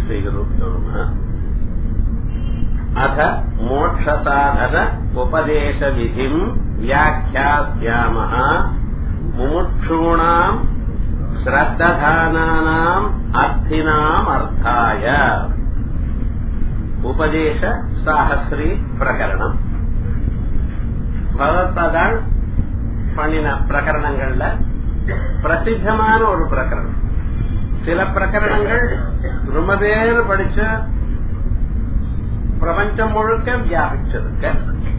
श्रीगुरुभ्यो नमः अथ मोक्षसाधन उपदेशविधिम् व्याख्यास्यामः मुमुक्षूणाम् श्रद्दधानानाम् अर्थिनाम् अर्थाय உபதேச சாகஸ்ரீ பிரகரணம் பகவத்பாதால் பண்ணின பிரகரணங்கள்ல பிரசித்தமான ஒரு பிரகரணம் சில பிரகரணங்கள் ரொம்ப பேர் படிச்ச பிரபஞ்சம் முழுக்க வியாபிச்சிருக்க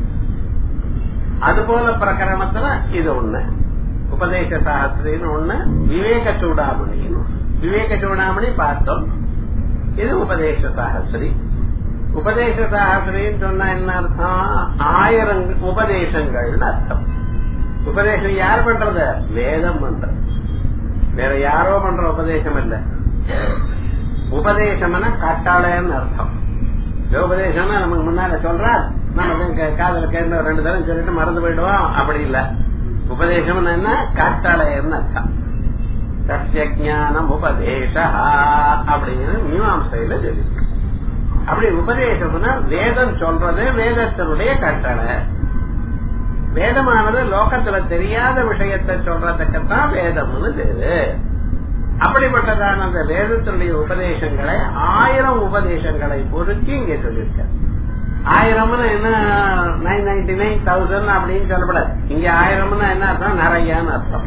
அதுபோல பிரகரணத்துல இது ஒண்ணு உபதேச சாஸ்திரின்னு ஒண்ணு விவேக சூடாமணின்னு விவேக சூடாமணி பார்த்தோம் இது உபதேச சாகஸ்திரி உபதேச சாகஸ்திரின்னு சொன்னா என்ன அர்த்தம் ஆயிரம் உபதேசங்கள்னு அர்த்தம் உபதேசம் யார் பண்றது வேதம் பண்றது வேற யாரோ பண்ற உபதேசம் இல்ல உபதேசம்னா கட்டாளைன்னு அர்த்தம் உபதேசம்னா நமக்கு முன்னால சொல்றா நம்ம காதல கேட்டு ரெண்டு தரம் சொல்லிட்டு மறந்து போயிடுவோம் அப்படி இல்ல உபதேசம் என்ன காட்டாளையர்னு அர்த்தம் சத்திய ஜானம் உபதேச அப்படின்னு மீமாசையில சொல்லி அப்படி உபதேசம்னா வேதம் சொல்றது வேதத்தினுடைய கட்டளை வேதமானது லோகத்துல தெரியாத விஷயத்தை சொல்றதுக்குத்தான் வேதம்னு பேரு அப்படிப்பட்டதான அந்த வேதத்தினுடைய உபதேசங்களை ஆயிரம் உபதேசங்களை பொறுக்கி இங்க சொல்லியிருக்க ஆயிரம்னு என்ன நைன் நைன்டி நைன் தௌசண்ட் அப்படின்னு சொல்லப்படாது இங்க ஆயிரம்னு என்ன அர்த்தம் நிறையன்னு அர்த்தம்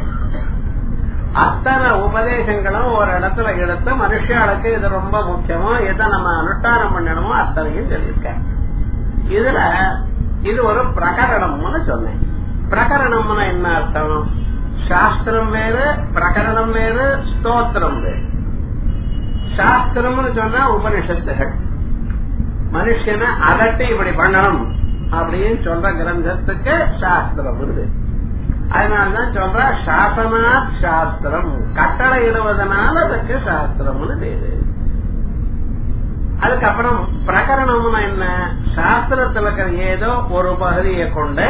அத்தனை உபதேசங்களும் ஒரு இடத்துல எடுத்து மனுஷாளுக்கு இது ரொம்ப முக்கியமோ எதை நம்ம அனுஷ்டானம் பண்ணணுமோ அத்தனையும் சொல்லியிருக்க இதுல இது ஒரு பிரகரணம்னு சொன்னேன் பிரகரணம்னு என்ன அர்த்தம் சாஸ்திரம் வேறு பிரகரணம் வேறு ஸ்தோத்திரம் வேறு சாஸ்திரம்னு சொன்னா உபனிஷத்துகள் மனுஷனை அதட்டி இப்படி பண்ணணும் அப்படின்னு சொல்ற கிரந்தத்துக்கு சாஸ்திரம் வருது அதனாலதான் சொல்ற சாசனாத் சாஸ்திரம் கட்டளை இடுவதனால அதுக்கு சாஸ்திரம்னு பேரு அதுக்கப்புறம் பிரகரணம்னு என்ன சாஸ்திரத்தில் இருக்கிற ஏதோ ஒரு பகுதியை கொண்டு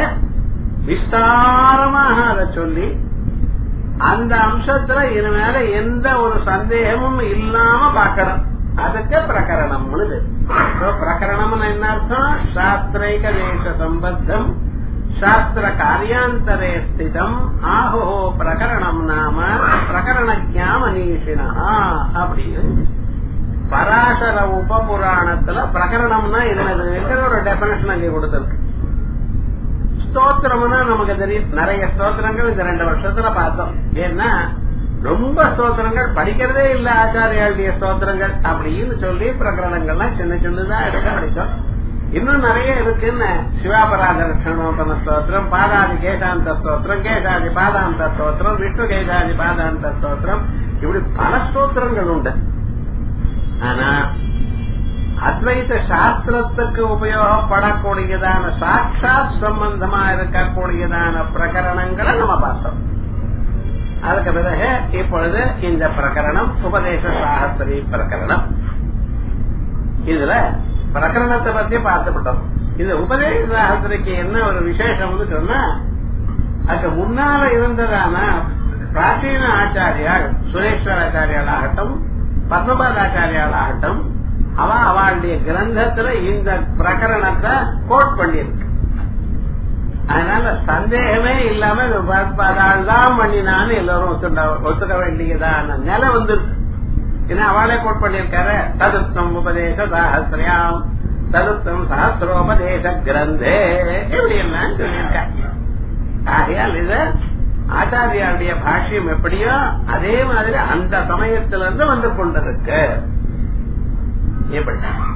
விஸ்தாரமாக அதை சொல்லி அந்த அம்சத்துல இனிமேல எந்த ஒரு சந்தேகமும் இல்லாம பார்க்கணும் அதுக்கு பிரகரணம்னு பிரகரணம்னு என்ன அர்த்தம் சாஸ்திரைக தேச சம்பத்தம் சாஸ்திர காரியாந்தரே ஸ்திதம் ஆஹோ பிரகரணம் நாம பிரகரண ஜாமனீஷினா அப்படின்னு பராசர உப புராணத்துல பிரகரணம்னா என்னது ஒரு டெபினேஷன் அங்கே கொடுத்திருக்கு ஸ்தோத்திரம்னா நமக்கு தெரியும் நிறைய ஸ்தோத்திரங்கள் இந்த ரெண்டு வருஷத்துல பார்த்தோம் ஏன்னா ரொம்ப ஸ்தோத்திரங்கள் படிக்கிறதே இல்ல ஆச்சாரியாளுடைய ஸ்தோத்திரங்கள் அப்படின்னு சொல்லி பிரகரணங்கள்லாம் சின்ன சின்னதா எடுக்க படிச்சோம் இன்னும் நிறைய இருக்குன்னு சிவாபராத லட்சணோபன ஸ்தோத்திரம் பாதாதி கேசாந்த ஸ்தோத்திரம் கேசாதி பாதாந்த ஸ்தோத்திரம் விஷ்ணு கேசாதி பாதாந்த ஸ்தோத்திரம் இப்படி பல ஸ்தோத்திரங்கள் உண்டு ஆனா அத்வைத சாஸ்திரத்துக்கு உபயோகப்படக்கூடியதான சாட்சாத் சம்பந்தமா இருக்கக்கூடியதான பிரகரணங்களை நம்ம பார்த்தோம் அதுக்கு பிறகு இப்பொழுது இந்த பிரகரணம் உபதேச சாஸ்திரி பிரகரணம் இதுல பிரகரணத்தை பத்தி பார்த்துவிட்டோம் இது உபதேச சாஸ்திரிக்கு என்ன ஒரு விசேஷம்னு சொன்னா அதுக்கு முன்னால இருந்ததான பிராச்சீன ஆச்சாரியால் சுரேஸ்வர ஆச்சாரியால் ஆகட்டும் பத்மபாதாச்சாரியால் ஆகட்டும் அவ அவளுடைய கிரந்தத்துல இந்த பிரகரணத்தை கோட் பண்ணிருக்கு அதனால சந்தேகமே இல்லாம அதால் தான் பண்ணினான்னு எல்லாரும் ஒத்துக்க வேண்டியதான நிலை வந்துருக்கு ஏன்னா அவளே கோட் பண்ணிருக்காரு சதுர்த்தம் உபதேச சாஹசிரியாம் சதுர்த்தம் சஹசிரோபதேச கிரந்தே இப்படி எல்லாம் சொல்லியிருக்காங்க ஆகையால் இது ஆச்சாரியாருடைய பாஷ்யம் எப்படியோ அதே மாதிரி அந்த சமயத்திலிருந்து வந்து கொண்டிருக்கு எப்படி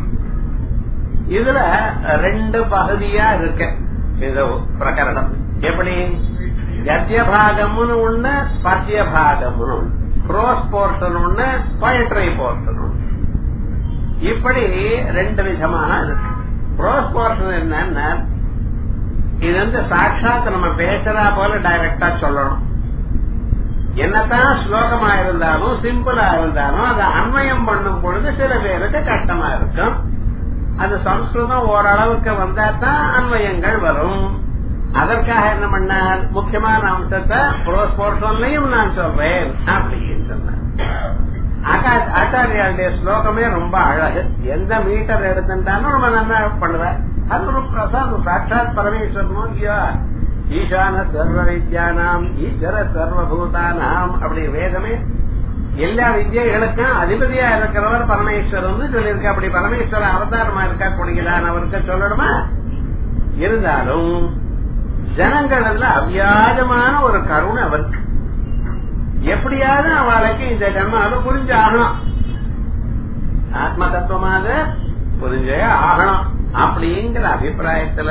இதுல ரெண்டு பகுதியா இருக்கு இது பிரகரணம் எப்படி கத்திய பாகம்னு ஒண்ணு பத்திய பாகம்னு ஒண்ணு ப்ரோஸ் போர்ஷன் ஒண்ணு பொயட்ரி போர்ஷன் ஒண்ணு இப்படி ரெண்டு விதமாக இருக்கு ப்ரோஸ் போர்ஷன் என்னன்னா இது வந்து சாட்சாத் நம்ம பேசுறா போல டைரக்டா சொல்லணும் என்னதான் ஸ்லோகமா இருந்தாலும் சிம்பிளா இருந்தாலும் அதை அன்வயம் பண்ணும் பொழுது சில பேருக்கு கஷ்டமா இருக்கும் அது சம்ஸ்கிருதம் ஓரளவுக்கு வந்தா தான் அன்வயங்கள் வரும் அதற்காக என்ன பண்ணார் முக்கியமான அம்சத்தை ப்ரோஸ் போர்ஷன்லையும் நான் சொல்றேன் அப்படின்னு சொன்னார் ஆச்சாரியாளுடைய ஸ்லோகமே ரொம்ப அழகு எந்த மீட்டர் எடுத்துட்டாலும் நம்ம நல்லா பண்ணுவேன் அது ஒரு பிரசாதம் சாட்சாத் பரமேஸ்வரனும் இல்லையா ஈசான சர்வ வித்யானாம் ஈஸ்வர சர்வபூதானாம் அப்படி வேதமே எல்லா வித்யைகளுக்கும் அதிபதியா இருக்கிறவர் பரமேஸ்வரன் சொல்லியிருக்க அப்படி பரமேஸ்வர அவதாரமா இருக்க கூடியதான் அவருக்கு சொல்லணுமா இருந்தாலும் ஜனங்கள் எல்லாம் அவ்வியாஜமான ஒரு கருணை அவருக்கு எப்படியாவது அவளுக்கு இந்த ஜன்மாவை புரிஞ்சு ஆகணும் ஆத்ம தத்துவமாக புரிஞ்சே ஆகணும் அப்படிங்கிற அபிப்பிராயத்துல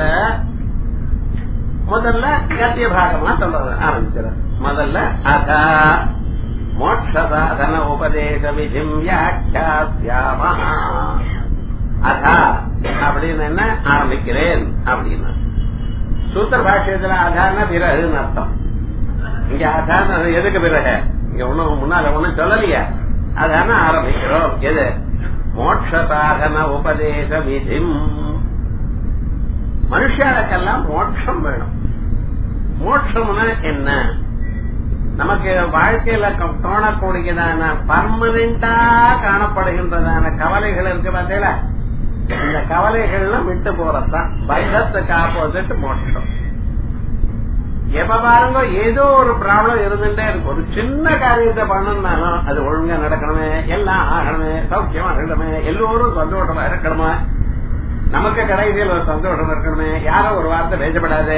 முதல்ல கத்திய பாகமா சொல்ல ஆரம்பிச்சிட முதல்ல அதா மோட்ச சாதன உபதேச விதிம் வியாக்கியாசியாம அதா அப்படின்னு என்ன ஆரம்பிக்கிறேன் அப்படின்னு சூத்திர பாஷ்யத்துல அதான பிறகுன்னு அர்த்தம் இங்க அதான எதுக்கு பிறகு இங்க ஒண்ணும் முன்னால ஒண்ணும் சொல்லலையா அதான ஆரம்பிக்கிறோம் எது மோட்ச சாதன உபதேச விதிம் மனுஷாளுக்கெல்லாம் மோட்சம் வேணும் மோட்சம்னா என்ன நமக்கு வாழ்க்கையில தோணக்கூடியதான பர்மனண்டா காணப்படுகின்றதான கவலைகள் இருக்கு பார்த்தீங்களா இந்த கவலைகள்லாம் விட்டு போறதுதான் பந்தத்துக்கு ஆப்போசிட் மோட்சம் எப்ப பாருங்க ஏதோ ஒரு ப்ராப்ளம் இருந்துட்டே இருக்கும் ஒரு சின்ன காரியத்தை பண்ணணும்னாலும் அது ஒழுங்கா நடக்கணுமே எல்லாம் ஆகணுமே சௌக்கியமா இருக்கணுமே எல்லோரும் சந்தோஷமா இருக்கணுமா நமக்கு கடைசியில் ஒரு சந்தோஷம் இருக்கணுமே யாரும் ஒரு வார்த்தை பேசப்படாது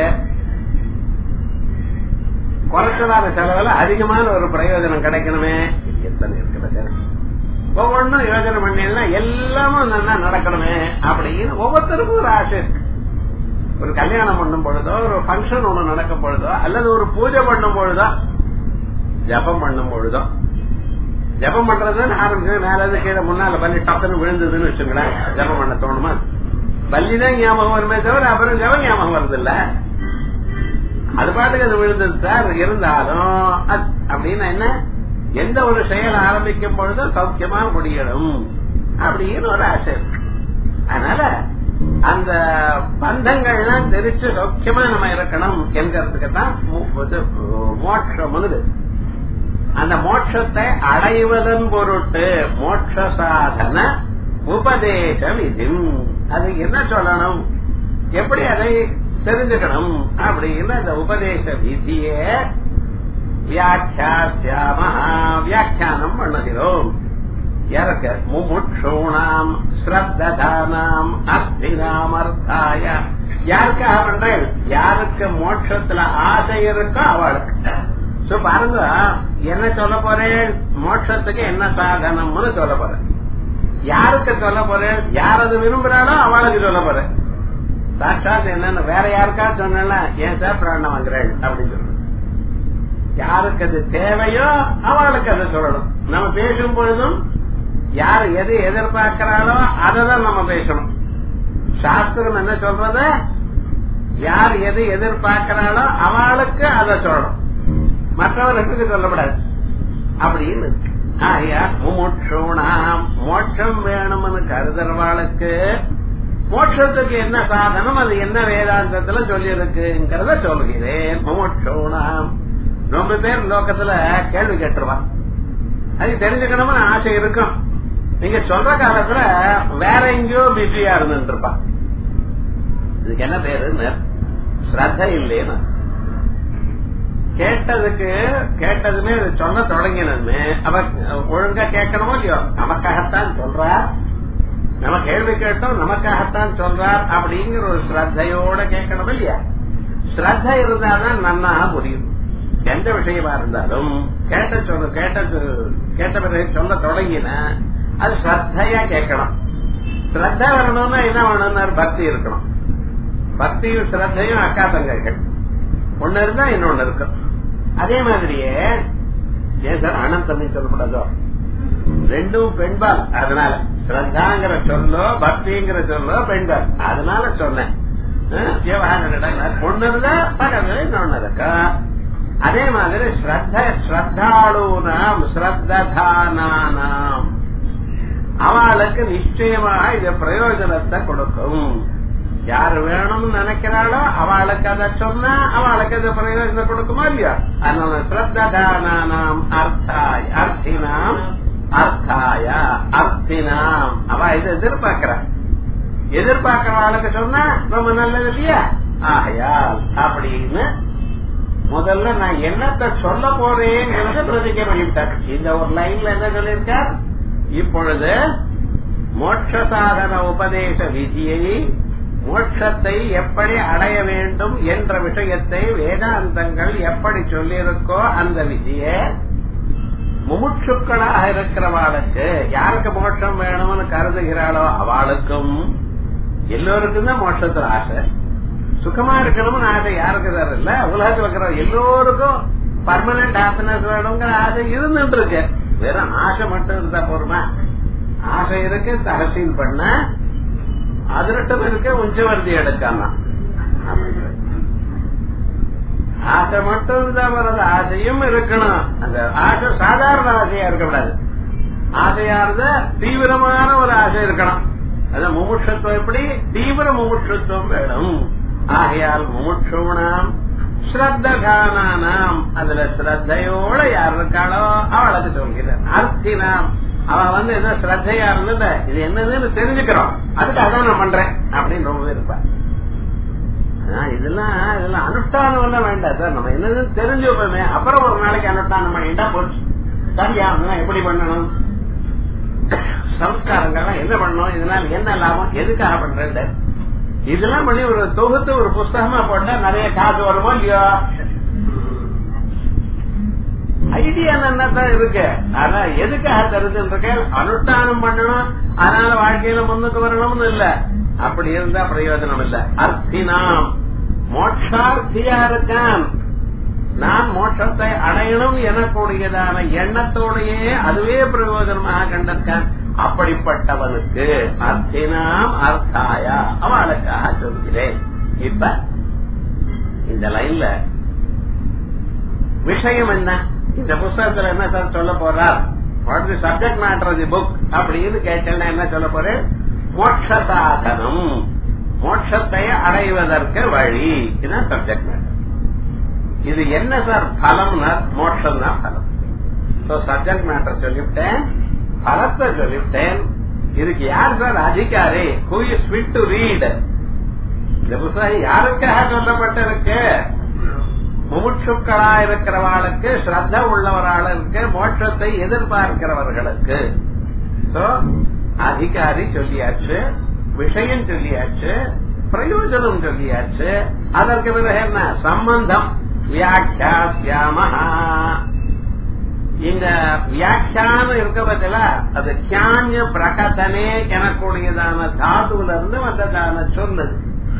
குறைச்சலான செலவுல அதிகமான ஒரு பிரயோஜனம் கிடைக்கணுமே எத்தனை இருக்கிறது ஒவ்வொன்றும் யோஜனை பண்ணா எல்லாமும் நல்லா நடக்கணுமே அப்படின்னு ஒவ்வொருத்தருக்கும் ஒரு ஆசை இருக்கு ஒரு கல்யாணம் பண்ணும் பொழுதோ ஒரு பங்கன் ஒண்ணு நடக்கும் பொழுதோ அல்லது ஒரு பூஜை பண்ணும் பொழுதோ ஜபம் பண்ணும் பொழுதோ ஜபம் பண்றதுன்னு ஆரம்பிச்சு மேல கீழே முன்னால பள்ளி டக்குன்னு விழுந்ததுன்னு வச்சுங்களேன் ஜபம் பண்ண தோணுமா பள்ளிதான் ஞாபகம் வருமே தவிர அப்புறம் ஜபம் ஞாபகம் வருது இல்ல அது பாட்டுக்கு அது விழுந்தது சார் இருந்தாலும் அப்படின்னா என்ன எந்த ஒரு செயல் ஆரம்பிக்கும் பொழுதும் சௌக்கியமா முடியணும் அப்படின்னு ஒரு ஆசை இருக்கு அதனால அந்த பந்தங்கள்லாம் தெரிச்சு சௌக்கியமா நம்ம இருக்கணும் என்கிறதுக்கு தான் மோட்சம் அந்த மோட்சத்தை அடைவதன் பொருட்டு மோட்ச சாதன உபதேச விதி அது என்ன சொல்லணும் எப்படி அதை தெரிஞ்சுக்கணும் அப்படின்னு அந்த உபதேச விதியே வியாக்கியாசியாம வியாக்கியானம் பண்ணுகிறோம் யாருக்கு முமுட்சூணாம் ஸ்ரத்தானாம் அர்த்தினாம் அர்த்தாய யாருக்காக பண்றேன் யாருக்கு மோட்சத்துல ஆசை இருக்கோ அவளுக்கு சோ பாருங்க என்ன சொல்ல போறேன் மோட்சத்துக்கு என்ன சாதனம்னு சொல்ல போறேன் யாருக்கு சொல்ல போறேன் யார் அது விரும்புறாளோ அவளுக்கு சொல்ல போறேன் சாட்சாத் என்னன்னு வேற யாருக்கா சொன்னா ஏன் சார் பிராணம் வாங்குறேன் அப்படின்னு சொல்றேன் யாருக்கு அது தேவையோ அவளுக்கு அதை சொல்லணும் நம்ம பேசும் பொழுதும் யார் எது எதிர்பார்க்கிறாளோ அததான் நம்ம பேசணும் சாஸ்திரம் என்ன சொல்றது யார் எது எதிர்பார்க்கிறாளோ அவளுக்கு அதை சொல்லணும் மற்றவர்களுக்கு சொல்லப்படாது அப்படின்னு ஆயா முமுட்சூணாம் மோட்சம் வேணும்னு கருதுறவாளுக்கு மோட்சத்துக்கு என்ன சாதனம் அது என்ன வேதாந்தத்துல சொல்லி இருக்குங்கிறத சொல்கிறேன் முமுட்சூணாம் ரொம்ப பேர் லோக்கத்துல கேள்வி கேட்டுருவான் அது தெரிஞ்சுக்கணும்னு ஆசை இருக்கும் நீங்க சொல்ற காலத்துல வேற எங்கேயோ பிஸியா இருந்துட்டு இருப்பான் இதுக்கு என்ன பேரு ஸ்ரத்த இல்லேன்னு கேட்டதுக்கு கேட்டதுமே சொன்ன தொடங்கினதுமே அவ ஒழுங்கா கேட்கணுமோ இல்லையோ நமக்காகத்தான் சொல்றா நம்ம கேள்வி கேட்டோம் நமக்காகத்தான் சொல்றார் அப்படிங்கிற ஒரு ஸ்ரத்தையோட கேட்கணும் இல்லையா ஸ்ரத்த இருந்தாதான் நன்னா புரியும் எந்த விஷயமா இருந்தாலும் கேட்ட சொல்ல கேட்டது கேட்ட பிறகு சொல்ல தொடங்கின அது ஸ்ரத்தையா கேட்கணும் ஸ்ரத்த வரணும்னா என்ன வேணும்னா பக்தி இருக்கணும் பக்தியும் ஸ்ரத்தையும் அக்கா தங்கைகள் ஒண்ணு இருந்தா இன்னொன்னு இருக்கும் அதே மாதிரியே ஏன் சார் அண்ணன் தம்பி சொல்லக்கூடாதோ ரெண்டும் பெண்பால் அதனால ஸ்ரத்தாங்கிற சொல்லோ பக்திங்கிற சொல்லோ பெண்பால் அதனால சொன்னேன் விவகாரம் ஒண்ணு இருந்தா பக்கத்துல இன்னொன்னு இருக்கா அதே மாதிரி ஸ்ரத்த ஸ்ரத்தாளூனாம் ஸ்ரத்தானாம் அவளுக்கு நிச்சயமாக இது பிரயோஜனத்தை கொடுக்கும் யாரு வேணும்னு நினைக்கிறாளோ அவளுக்கு அதை சொன்னா அவளுக்கு அது பிரயோஜனம் கொடுக்குமா இல்லையா அதனால ஸ்ரத்தானாம் அர்த்தாய் அர்த்தினாம் அர்த்தாய அர்த்தினாம் அவ இதை எதிர்பார்க்கிறா எதிர்பார்க்கிறவாளுக்கு சொன்னா ரொம்ப நல்லது இல்லையா ஆகையால் அப்படின்னு முதல்ல நான் என்னத்தை சொல்ல போறேங்கிறத பிரதிஜை பண்ணிவிட்டார் இந்த ஒரு லைன்ல என்ன சொல்லியிருக்கார் இப்பொழுது மோட்ச சாதன உபதேச விதியை மோட்சத்தை எப்படி அடைய வேண்டும் என்ற விஷயத்தை வேதாந்தங்கள் எப்படி சொல்லியிருக்கோ அந்த விதியை முமுட்சுக்களாக இருக்கிறவாளுக்கு யாருக்கு மோட்சம் வேணும்னு கருதுகிறாளோ அவளுக்கும் எல்லோருக்கும் தான் மோட்சத்துல ஆசை சுகமா இருக்கணும்னு ஆசை யாருக்கு சார் இல்ல உலகத்துல இருக்கிற எல்லோருக்கும் பர்மனன்ட் ஹாப்பினஸ் வேணுங்கிற ஆசை இருந்துட்டு இருக்கு வெறும் ஆசை மட்டும் இருந்தா போருமா ஆசை இருக்கு தகசீல் பண்ண அதிரட்டம் இருக்கு உஞ்சவர்த்தி எடுக்காம ஆசை மட்டும் இருந்தா வர்றது ஆசையும் இருக்கணும் அந்த ஆசை சாதாரண ஆசையா இருக்கக்கூடாது ஆசையா இருந்தா தீவிரமான ஒரு ஆசை இருக்கணும் அது முமுட்சத்துவம் எப்படி தீவிர முமுட்சத்துவம் வேணும் ஆகையால் முமுட்சுவனாம் ஸ்ரத்தகானாம் அதுல ஸ்ரத்தையோட யார் இருக்காளோ அவளுக்கு சொல்கிறார் அர்த்தினாம் அவன் வந்து ஏதோ ஸ்ரத்தையா இருந்தது இது என்னதுன்னு தெரிஞ்சுக்கிறோம் அதுக்காக நான் பண்றேன் அப்படின்னு ரொம்ப இருப்பான் இதெல்லாம் இதெல்லாம் அனுஷ்டானம் எல்லாம் வேண்டாம் சார் நம்ம என்னதுன்னு தெரிஞ்சு வைப்போமே அப்புறம் ஒரு நாளைக்கு அனுஷ்டானம் பண்ணிட்டா போச்சு சரியா எப்படி பண்ணணும் சம்ஸ்காரங்கள்லாம் என்ன பண்ணணும் இதனால என்ன லாபம் எதுக்காக பண்றேன் இதெல்லாம் பண்ணி ஒரு தொகுத்து ஒரு புஸ்தகமா போட்டா நிறைய காசு வருமோ இல்லையோ ஐடியா தான் இருக்கு ஆனா எதுக்காக தருதுன்னு இருக்க அனுஷ்டானம் பண்ணணும் அதனால வாழ்க்கையில முன்னுக்கு வரணும்னு இல்ல அப்படி இருந்தா பிரயோஜனம் இல்ல அர்த்தினாம் மோட்சார்த்தியா இருக்கான் நான் மோட்சத்தை அடையணும் எனக்கூடியதான எண்ணத்தோடையே அதுவே பிரயோஜனமாக கண்டிருக்கான் அப்படிப்பட்டவனுக்கு அர்த்தினாம் அர்த்தாயா அவளுக்காக சொல்கிறேன் இப்ப இந்த லைன்ல விஷயம் என்ன இந்த புஸ்தகத்துல என்ன சார் சொல்ல போறார் what the subject matter the book அப்படின்னு கேட்டேன்னா என்ன சொல்ல போறேன் மோட்ச சாதனம் மோட்சத்தை அடைவதற்கு வழி இதுதான் சப்ஜெக்ட் மேட்டர் இது என்ன சார் பலம்னா மோட்சம் தான் பலம் சப்ஜெக்ட் மேட்டர் சொல்லிவிட்டேன் பலத்தை சொல்லிவிட்டேன் இதுக்கு யார் சார் அதிகாரி who is fit to read இந்த புத்தகம் யாருக்காக சொல்லப்பட்டிருக்கு முமுட்சுக்களா இருக்கிறவர்களுக்கு ஸ்ரத்த உள்ளவர்களுக்கு மோட்சத்தை எதிர்பார்க்கிறவர்களுக்கு அதிகாரி சொல்லியாச்சு விஷயம் சொல்லியாச்சு பிரயோஜனம் சொல்லியாச்சு அதற்கு பிறகு என்ன சம்பந்தம் வியாக்கியாசியாமஹா இந்த வியாக்கியானம் இருக்க பத்தில அது கியானிய பிரகதனே எனக்கூடியதான தாதுல இருந்து வந்ததான சொல்லுது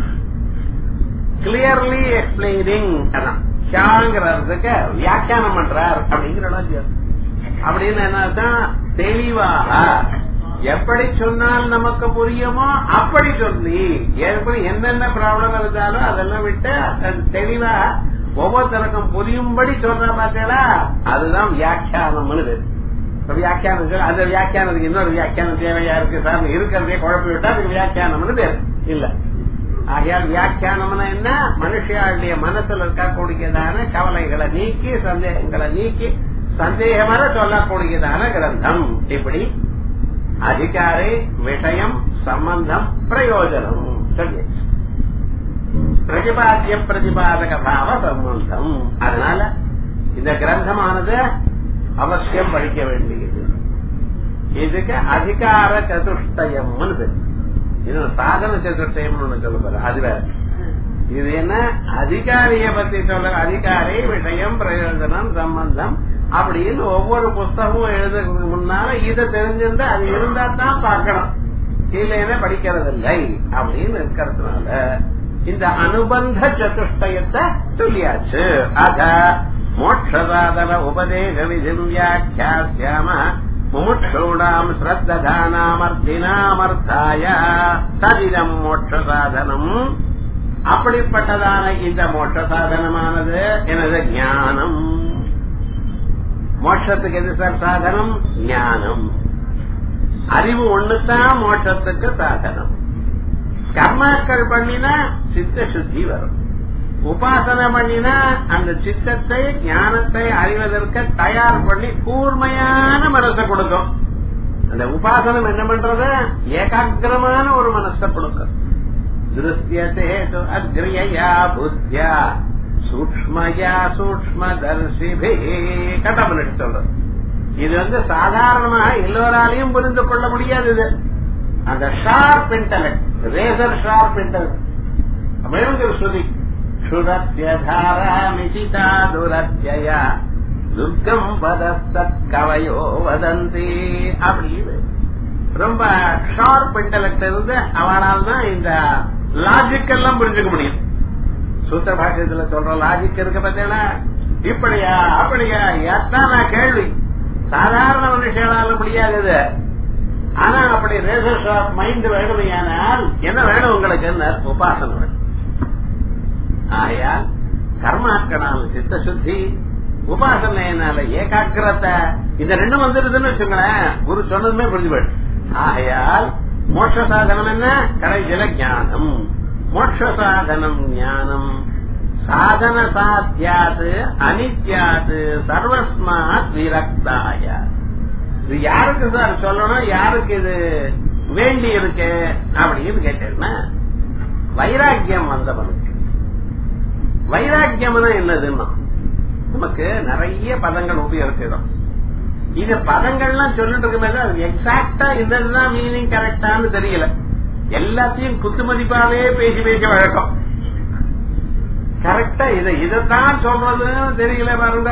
கிளியர்லி எக்ஸ்பிளைனிங் அதான் கியாங்கிறதுக்கு வியாக்கியானம் பண்றார் அப்படிங்கிற அப்படின்னு என்னதான் தெளிவாக எப்படி சொன்னால் நமக்கு புரியுமோ அப்படி சொல்லி எப்படி என்னென்ன ப்ராப்ளம் இருந்தாலும் அதெல்லாம் விட்டு தெளிவா ஒவ்வொருத்தருக்கும் புரியும்படி சொல்ற பார்த்தீங்களா அதுதான் வியாக்கியானம்னு வியாக்கியானம் சொல்ல அந்த வியாக்கியானத்துக்கு இன்னொரு வியாக்கியானம் தேவையா இருக்கு சார் இருக்கிறதே குழப்பி விட்டா அதுக்கு வியாக்கியானம்னு பேர் இல்ல ஆகையால் வியாக்கியானம்னா என்ன மனுஷியாளுடைய மனசுல இருக்கக்கூடியதான கவலைகளை நீக்கி சந்தேகங்களை நீக்கி சந்தேகமான சொல்லக்கூடியதான கிரந்தம் இப்படி அதிகாரி விஷயம் சம்பந்தம் பிரயோஜனம் சொல்லியாச்சு பிரதிபாத்திய பிரதிபாதக பாவ சம்பந்தம் அதனால இந்த கிரந்தமானது அவசியம் படிக்க வேண்டியது இதுக்கு அதிகார சதுஷ்டயம்னு இது சாதன சதுஷ்டயம் சொல்ல போற அது வேற இது என்ன அதிகாரிய பத்தி சொல்ல அதிகாரி விஷயம் பிரயோஜனம் சம்பந்தம் அப்படின்னு ஒவ்வொரு புஸ்தகமும் எழுதுறதுக்கு முன்னால இதை தெரிஞ்சிருந்தா அது இருந்தா தான் பார்க்கணும் இல்லைன்னா படிக்கிறது இல்லை அப்படின்னு இருக்கிறதுனால இந்த அனுபந்த சதுஷ்டயத்தை சொல்லியாச்சு அத மோட்சசாதன உபதேச விதிம் வியாக்கியாசியாம முமுட்சூடாம் ஸ்ரத்ததானாமர்த்தினாமர்த்தாய ததிதம் மோட்ச சாதனம் அப்படிப்பட்டதான இந்த மோட்ச சாதனமானது எனது ஞானம் மோட்சத்துக்கு எது சார் சாதனம் ஞானம் அறிவு ஒண்ணுதான் மோட்சத்துக்கு சாதனம் கர்மாக்கள் பண்ணினா சித்த சுத்தி வரும் உபாசனை பண்ணினா அந்த சித்தத்தை ஞானத்தை அறிவதற்கு தயார் பண்ணி கூர்மையான மனசை கொடுக்கும் அந்த உபாசனம் என்ன பண்றது ஏகாகிரமான ஒரு மனசை கொடுக்க திருஷ்யத்தே அக்ரியா புத்தியா சூக்மயா சூக்ம தர்சிபி கட்டமன் சொல்றது இது வந்து சாதாரணமா எல்லோராலையும் புரிந்து கொள்ள முடியாது இது அந்த sharp intellect razor sharp intellect அப்படிங்கிற ஸ்ருதி சுரத்யதாராமிசிதா துரத்யா துர்க்கம் பதஸ்தத் கவையோ வதந்தி அப்படின்னு ரொம்ப ஷார்ப் இன்டலெக்ட் இருந்து அவனால் தான் இந்த லாஜிக் எல்லாம் புரிஞ்சுக்க முடியும் சூத்திர பாஷ்யத்துல சொல்ற லாஜிக் இருக்கு பார்த்தீங்களா இப்படியா அப்படியா எத்தனை கேள்வி சாதாரண மனுஷனால முடியாது இது. ஆனா அப்படி ரேசர் ஷார்ப் மைண்ட் வேணுமையானால் என்ன வேணும் உங்களுக்கு என்ன உபாசனம் வேணும் ஆகையால் கர்மாக்கனால் சித்த சுத்தி உபாசனையினால ஏகாக்கிரத்தை இந்த ரெண்டும் வந்துருதுன்னு வச்சுங்களேன் குரு சொன்னதுமே புரிஞ்சு போயிடும் ஆகையால் மோட்ச சாதனம் என்ன கடைசியில ஞானம் மோட்ச சாதனம் ஞானம் சாதன சாத்தியாது அனித்யாது சர்வஸ்மாத் விரக்தாய இது யாருக்கு சார் சொல்லணும் யாருக்கு இது வேண்டி இருக்கு அப்படின்னு கேட்டேன்னா வைராக்கியம் வந்தவனுக்கு வைராக்கியம்னா என்னதுன்னா நமக்கு நிறைய பதங்கள் உபயோகிக்கிறோம் இது பதங்கள்லாம் சொல்லிட்டு இருக்கும்போது அது எக்ஸாக்டா இதுதான் மீனிங் கரெக்டான்னு தெரியல எல்லாத்தையும் குத்து மதிப்பாவே பேசி பேசி வழக்கம் கரெக்டா இதை இதைத்தான் சொல்றதுன்னு தெரியல பாருங்க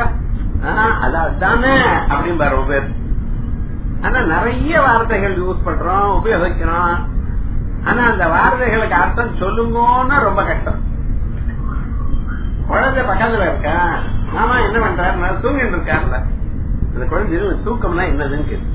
அதானே அப்படின்னு பாரு பேர் ஆனா நிறைய வார்த்தைகள் யூஸ் பண்றோம் உபயோகிக்கிறோம் ஆனா அந்த வார்த்தைகளுக்கு அர்த்தம் சொல்லுங்கன்னா ரொம்ப கஷ்டம் குழந்தை பக்கத்துல இருக்கா மாமா என்ன பண்றாரு நான் தூங்கிட்டு இருக்காருல அந்த குழந்தை தூக்கம்னா என்னதுன்னு கேட்டு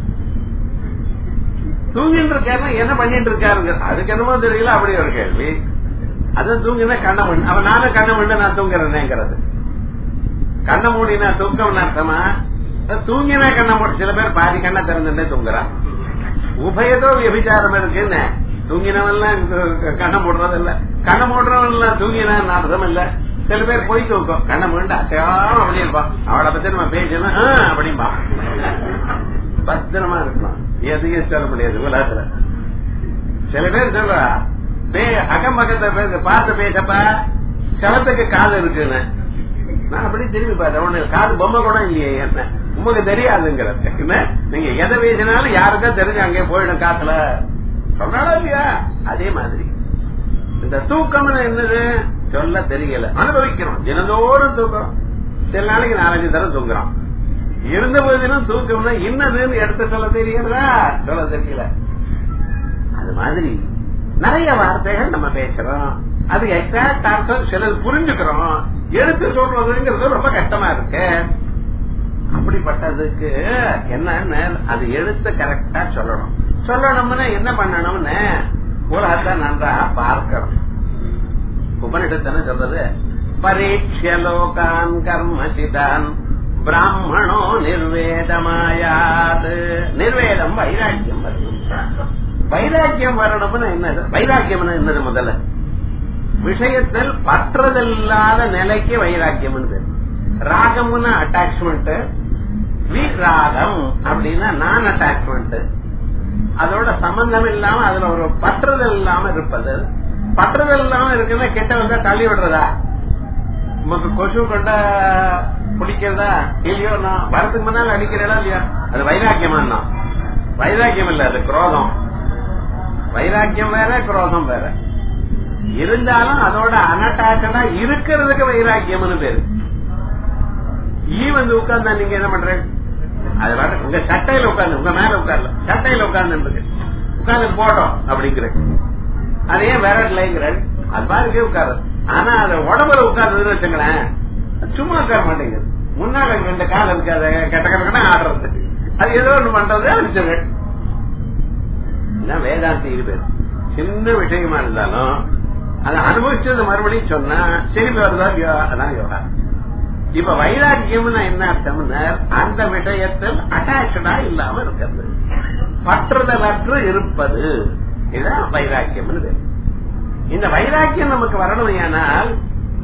தூங்கிட்டு இருக்காருன்னா என்ன பண்ணிட்டு இருக்காருங்க அதுக்கு என்னமோ தெரியல அப்படி ஒரு கேள்வி அதான் தூங்கினா கண்ண மண் அவன் நானும் கண்ண மண்ணு நான் தூங்குறேனேங்கிறது கண்ண மூடினா தூக்கம் அர்த்தமா தூங்கினா கண்ண மூடி சில பேர் பாதி கண்ண திறந்துட்டே தூங்குறான் உபயதோ விபச்சாரம் இருக்குன்னு தூங்கினவன்லாம் கண்ண மூடுறது இல்ல கண்ண மூடுறவன் தூங்கினான் அர்த்தம் இல்ல சில பேர் போய் தூக்கம் கண்ண மூண்டு அத்தையாவும் அப்படி இருப்பான் அவளை பத்தி நம்ம பேசணும் அப்படின்பா பத்திரமா இருக்கலாம் எதையும் சொல்ல முடியாது உலகத்துல சில பேர் சொல்றா அக்கம் பக்கத்தை பேச பார்த்து பேசப்பா சலத்துக்கு காது இருக்குன்னு நான் அப்படி திரும்பி பார்த்தேன் உனக்கு காது பொம்மை கூட இல்லையே என்ன உங்களுக்கு தெரியாதுங்கிறது என்ன நீங்க எதை பேசினாலும் யாருக்கா தெரிஞ்சு அங்கே போயிடும் காத்துல சொன்னாலும் இல்லையா அதே மாதிரி இந்த தூக்கம் என்னது சொல்ல தெரியல அனுபவிக்கிறோம் தினந்தோறும் தூக்கம் சில நாளைக்கு நாலஞ்சு தரம் தூங்குறோம் இருந்த போதிலும் தூக்கம்னா என்னதுன்னு எடுத்து சொல்ல தெரியறதா சொல்ல தெரியல அது மாதிரி நிறைய வார்த்தைகள் நம்ம பேசுறோம் அது எக்ஸாக்ட் அர்த்தம் சிலர் புரிஞ்சுக்கிறோம் எடுத்து சொல்றதுங்கிறது ரொம்ப கஷ்டமா இருக்கு அப்படிப்பட்டதுக்கு என்னன்னு அது எடுத்து கரெக்டா சொல்லணும் சொல்லணும்னா என்ன பண்ணணும்னு உலகத்தை நன்றாக பார்க்கணும் உபனிஷத்தன சொல்றது பரீட்சலோகான் கர்மசிதான் பிராமணோ நிர்வேதமாயாது நிர்வேதம் வைராக்கியம் வரணும் வைராக்கியம் வரணும்னு என்னது வைராக்கியம் என்னது முதல்ல விஷயத்தில் பற்றதில்லாத நிலைக்கு வைராக்கியம் ராகம்னு அட்டாச்மெண்ட் விராகம் அப்படின்னா நான் அட்டாச்மெண்ட் அதோட சம்பந்தம் இல்லாம அதுல ஒரு பற்றுதல் இல்லாம இருப்பது பற்றுதல் இல்லாம இருக்குன்னா கெட்ட வந்தா தள்ளி விடுறதா உமக்கு கொசு கொண்ட பிடிக்கிறதா இல்லையோ நான் வரதுக்கு முன்னால அடிக்கிறதா இல்லையா அது வைராக்கியமா வைராக்கியம் இல்ல அது குரோதம் வைராக்கியம் வேற குரோதம் வேற இருந்தாலும் அதோட அனட்டாச்சடா இருக்கிறதுக்கு வைராக்கியம்னு பேரு ஈ வந்து உட்கார்ந்தா நீங்க என்ன பண்ற அது வர உங்க சட்டையில உட்கார்ந்து உங்க மேல உட்கார்ல சட்டையில உட்கார்ந்து இருக்கு உட்கார்ந்து போட்டோம் அப்படிங்கிற அதே விரட்லைங்கிற அது மாதிரி உட்காரு ஆனா அது உடம்புல உட்கார்ந்ததுன்னு வச்சுங்களேன் சும்மா உட்கார மாட்டேங்குது முன்னால ரெண்டு கால் இருக்காது கெட்ட கணக்கா ஆடுறது அது ஏதோ ஒண்ணு பண்றது அனுப்பிச்சுங்க வேதாந்தி இருப்பேன் சின்ன விஷயமா இருந்தாலும் அதை அனுபவிச்சது மறுபடியும் சொன்னா திரும்பி வருதா அதான் யோகா இப்ப வைராக்கியம்னா என்ன அர்த்தம்னா அந்த விஷயத்தில் அட்டாச்சடா இல்லாம இருக்கிறது பற்றுதலற்று இருப்பது இதுதான் வைராக்கியம் இந்த வைராக்கியம் நமக்கு வரணும் ஏனால்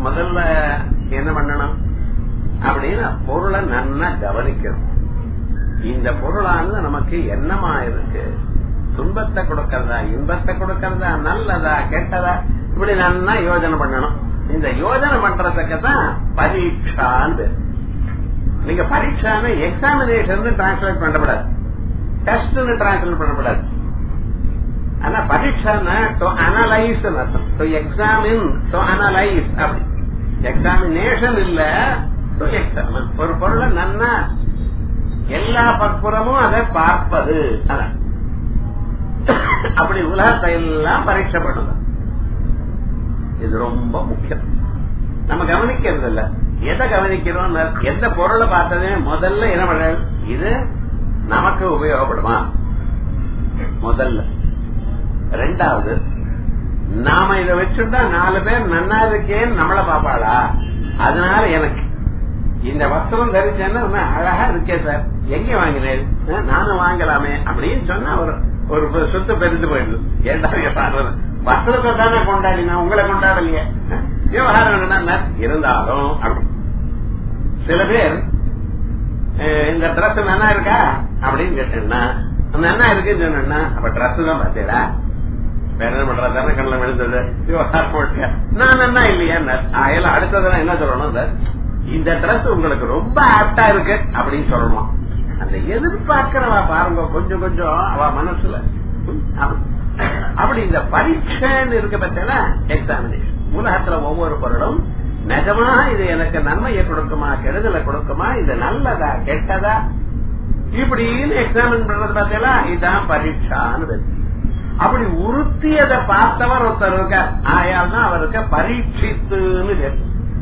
முதல்ல என்ன பண்ணணும் அப்படின்னு பொருளை நன்னா கவனிக்கணும் இந்த பொருளானது நமக்கு என்னமா இருக்கு துன்பத்தை கொடுக்கறதா இன்பத்தை கொடுக்கறதா நல்லதா கெட்டதா இப்படி நல்லா யோஜனை பண்ணணும் இந்த யோஜனை பண்றதுக்கு தான் பரீட்சான்னு பேரு. நீங்க பரீட்சான்னு எக்ஸாமினேஷன் டிரான்ஸ்லேட் பண்ணக்கூடாது டெஸ்ட்னு டிரான்ஸ்லேட் பண்ணக்கூடாது ஆனா பரீட்சான்னா டு அனலைஸ் அர்த்தம் டு எக்ஸாமின் டு அனலைஸ் அப்படி எக்ஸாமினேஷன் இல்ல டு எக்ஸாமின் ஒரு பொருளை நன்னா எல்லா பக்குறமும் அதை பார்ப்பது அதான் அப்படி உலகத்தை எல்லாம் பரீட்சை பண்ணுது இது ரொம்ப முக்கியம் நம்ம கவனிக்கிறது இல்ல எதை கவனிக்கிறோம் எந்த பொருளை பார்த்ததே முதல்ல என்ன பண்ண இது நமக்கு உபயோகப்படுமா முதல்ல ரெண்டாவது நாம இதை வச்சுட்டா நாலு பேர் நன்னா இருக்கேன்னு நம்மள பாப்பாளா அதனால எனக்கு இந்த வஸ்திரம் தரிச்சேன்னா இன்னும் அழகா இருக்கே சார் எங்க வாங்கினேன் அஹ், நானும் வாங்கலாமே அப்படின்னு சொன்னா ஒரு ஒரு பு- சொத்து பெருந்து போயிடுது ஏண்டா கேட்டாரு வஸ்திரத்தை தானே கொண்டாடினா உங்களை கொண்டாடலையே அஹ், விவகாரம் என்னன்னா இருந்தாலும் அப்படி சில பேர் அஹ், இந்த Dress நல்லா இருக்கா அப்படின்னு கேட்டேன்னா நல்லா இருக்குன்னு சொன்னா அப்ப Dress தான் பார்த்தேடா வேற என்ன பண்றா தானே கண்ணில் விழுந்தது விவகாரம் போட்டு நான் என்ன இல்லையா ஆயில அடுத்ததெல்லாம் என்ன சொல்லணும் சார் இந்த Dress உங்களுக்கு ரொம்ப ஆப்டா இருக்கு அப்படின்னு சொல்லணும் அந்த எதிர்பார்க்கிறவா பாருங்க கொஞ்சம் கொஞ்சம் அவ மனசுல அப்படி. அப்படி இந்த பரீட்சைன்னு இருக்க பத்தில எக்ஸாமினேஷன் உலகத்துல ஒவ்வொரு பொருளும் நிஜமா இது எனக்கு நன்மையை கொடுக்குமா கெடுதலை கொடுக்குமா இது நல்லதா கெட்டதா இப்படின்னு எக்ஸாமின் பண்றது பார்த்தீங்களா இதுதான் பரீட்சான்னு பேரு. அப்படி உறுத்தியதை பார்த்தவர் ஒருத்தர் இருக்கார் ஆயால் தான் அவருக்கு பரீட்சித்துன்னு பேரு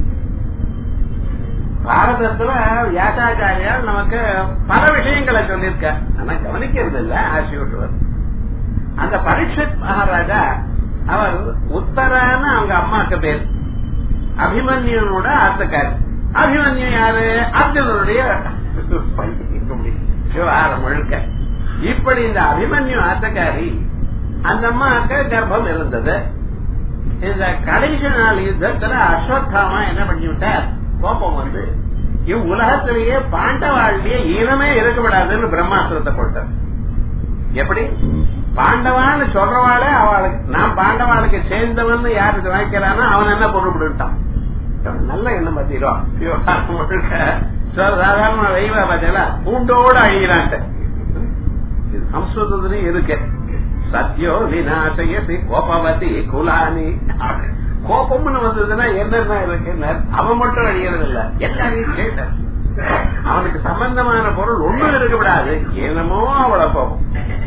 பாரதத்துல வியாசாச்சாரியால் நமக்கு பல விஷயங்களை சொல்லியிருக்க ஆனா கவனிக்கிறது இல்ல ஆசியூட்டுவர் அந்த பரீட்சித் மகாராஜா அவர் உத்தரான அவங்க அம்மாக்கு பேர் அபிமன்யுனோட ஆத்துக்கார் அபிமன்யு யாரு அர்ஜுனனுடைய விவகாரம் முழுக்க இப்படி இந்த அபிமன்யு ஆத்தக்காரி அந்த அம்மாவுக்கு கர்ப்பம் இருந்தது இந்த கடைசி நாள் யுத்தத்துல அஸ்வத்தாமா என்ன பண்ணி விட்டார் கோபம் வந்து இவ் உலகத்திலேயே பாண்டவாளிலேயே ஈனமே இருக்கக்கூடாதுன்னு பிரம்மாஸ்திரத்தை போட்டார் எப்படி பாண்டவான்னு சொல்றவாளே அவளுக்கு நான் பாண்டவாளுக்கு சேர்ந்தவன் யாருக்கு வாய்க்கிறானோ அவன் என்ன பொருள்படுட்டான் நல்ல எண்ணம் பத்திரும் விவகாரம் முழுக்க சாதாரண வெய்வா பார்த்தீங்களா பூண்டோடு அழிகிறான்ட்டு இது சம்ஸ்கிருதத்திலையும் இருக்கு சத்யோ விநாசயசி கோபவதி குலானி கோபம்னு வந்ததுன்னா என்னென்ன இருக்கு அவன் மட்டும் அழியறது இல்ல எல்லாரையும் கேட்ட அவனுக்கு சம்பந்தமான பொருள் ஒண்ணும் இருக்கக்கூடாது என்னமோ அவளை கோபம்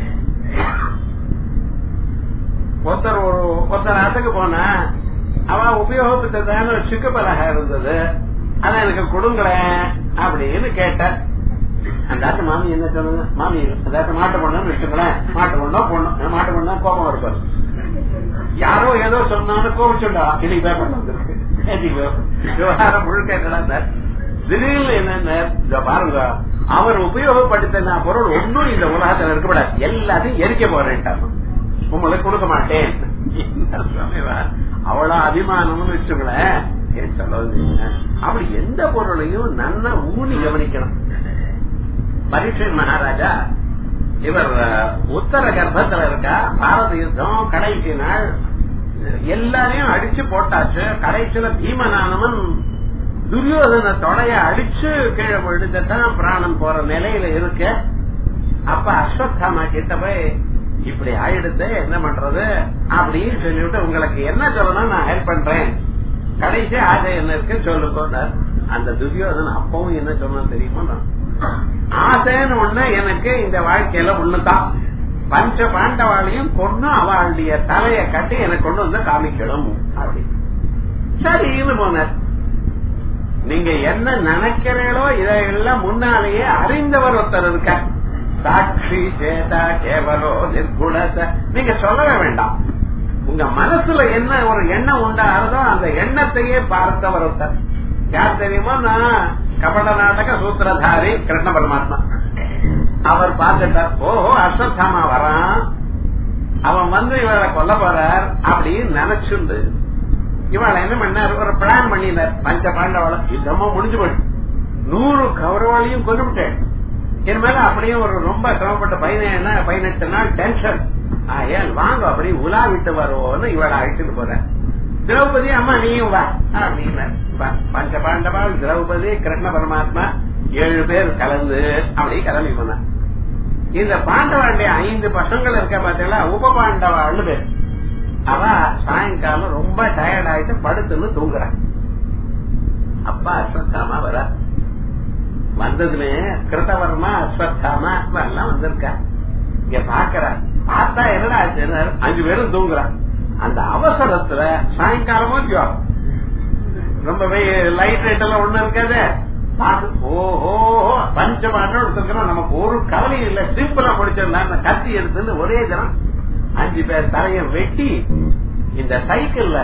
ஒருத்தர் ஒரு ஒருத்தர் அசைக்கு போனா அவன் உபயோகப்பட்டதான சிக்கு பலகா இருந்தது அதை எனக்கு கொடுங்களேன் அப்படின்னு கேட்ட அந்த ஆட்டு மாமி என்ன சொல்லுங்க மாமி அதாவது மாட்டு பொண்ணுன்னு வச்சுங்களேன் மாட்டு பொண்ணோ பொண்ணு மாட்டு பொண்ணா கோபம் இருப்பாரு யாரோ ஏதோ சொன்னான்னு கோபிச்சுண்டா இன்னைக்கு பேப்பர் வந்திருக்கு இன்னைக்கு paper. விவகாரம் முழுக்க என்னடா திடீர்னு என்ன இத பாருங்க அவர் உபயோகப்படுத்தின பொருள் ஒன்னும் இந்த உலகத்தில் இருக்கக்கூடாது எல்லாத்தையும் எரிக்க போறேன்ட்டாங்க உங்களுக்கு கொடுக்க மாட்டேன் என்ன சுவாமிவா? அவ்வளவு அபிமானம்னு வச்சுங்களேன் ஏன் சொல்லுவீங்க அப்படி எந்த பொருளையும் நன்னா ஊனி கவனிக்கணும் பரீட்சை மகாராஜா இவர் அஹ், உத்தர கர்ப்பத்துல இருக்கா பாரத யுத்தம் கடைசி நாள் எல்லாரையும் அடிச்சு போட்டாச்சு கடைசியில பீமனானவன் துரியோதன தொடைய அடிச்சு கீழே விழுந்துட்டான் பிராணம் போற நிலையில இருக்க அப்ப அஸ்வத்தாமா கிட்ட போய் இப்படி ஆயிடுத்து என்ன பண்றது அப்படின்னு சொல்லிவிட்டு உங்களுக்கு என்ன சொல்லணும் நான் ஹெல்ப் பண்றேன் கடைசி ஆசை என்ன இருக்கு சொல்லுங்க அந்த துரியோதனன் அப்பவும் என்ன சொன்னா தெரியுமா நான் ஆசைன்னு ஒண்ணு எனக்கு இந்த வாழ்க்கையில ஒண்ணுதான் பஞ்ச பாண்டவாளையும் கொண்டு அவளுடைய தலையை கட்டி எனக்கு கொண்டு வந்து காமிக்கணும் அப்படி சரின்னு போனார் நீங்க என்ன நினைக்கிறீங்களோ இதையெல்லாம் முன்னாலேயே அறிந்தவர் ஒருத்தர் இருக்கார் சாட்சி சேதா கேவலோ நிர்குணத நீங்க சொல்லவே வேண்டாம் உங்க மனசுல என்ன ஒரு எண்ணம் உண்டாகிறதோ அந்த எண்ணத்தையே பார்த்தவர் ஒருத்தர் யார் தெரியுமா நான் கபட நாடக சூத்திரதாரி கிருஷ்ண பரமாத்மா அவர் பார்த்துட்டார் ஓஹோ அஸ்வத்தாமா வரான் அவன் வந்து இவளை கொல்ல போறார் அப்படின்னு நினைச்சுண்டு இவளை என்ன பண்ணார் ஒரு பிளான் பண்ணினார் பஞ்ச பாண்டவளை யுத்தமா முடிஞ்சு போயிடு நூறு கௌரவாளியும் கொண்டுவிட்டேன் இனிமேல அப்படியே ஒரு ரொம்ப சிரமப்பட்ட பதினேழு பதினெட்டு நாள் டென்ஷன் ஏன் வாங்க அப்படி உலா விட்டு வருவோம்னு இவளை அழைச்சிட்டு போறேன் திரௌபதி அம்மா நீயும் வா அப்படின்னு பஞ்ச பாண்டவாள் திரௌபதி கிருஷ்ண பரமாத்மா ஏழு பேர் கலந்து அப்படி கிளம்பி போன இந்த பாண்டவாளுடைய ஐந்து பசங்கள் இருக்க பார்த்தீங்களா உப பாண்டவாள்னு பேர் அவ சாயங்காலம் ரொம்ப டயர்ட் ஆயிட்டு படுத்துன்னு தூங்குறான் அப்பா அஸ்வத்தாமா வர வந்ததுமே கிருத்தவர்மா அஸ்வத்தாமா எல்லாம் வந்திருக்கா இங்க பாக்குற பார்த்தா என்னடா ஆச்சு அஞ்சு பேரும் தூங்குறான் அந்த அவசரத்துல சாயங்காலமும் ஜோம் ரொம்ப லைட் லைட் எல்லாம் ஒண்ணு இருக்காது ஓஹோ பஞ்சமான எடுத்துக்கிறோம் நமக்கு ஒரு கவலையும் இல்ல சிம்பிளா முடிச்சிருந்தா அந்த கத்தி எடுத்துன்னு ஒரே தினம் அஞ்சு பேர் தலைய வெட்டி இந்த சைக்கிள்ல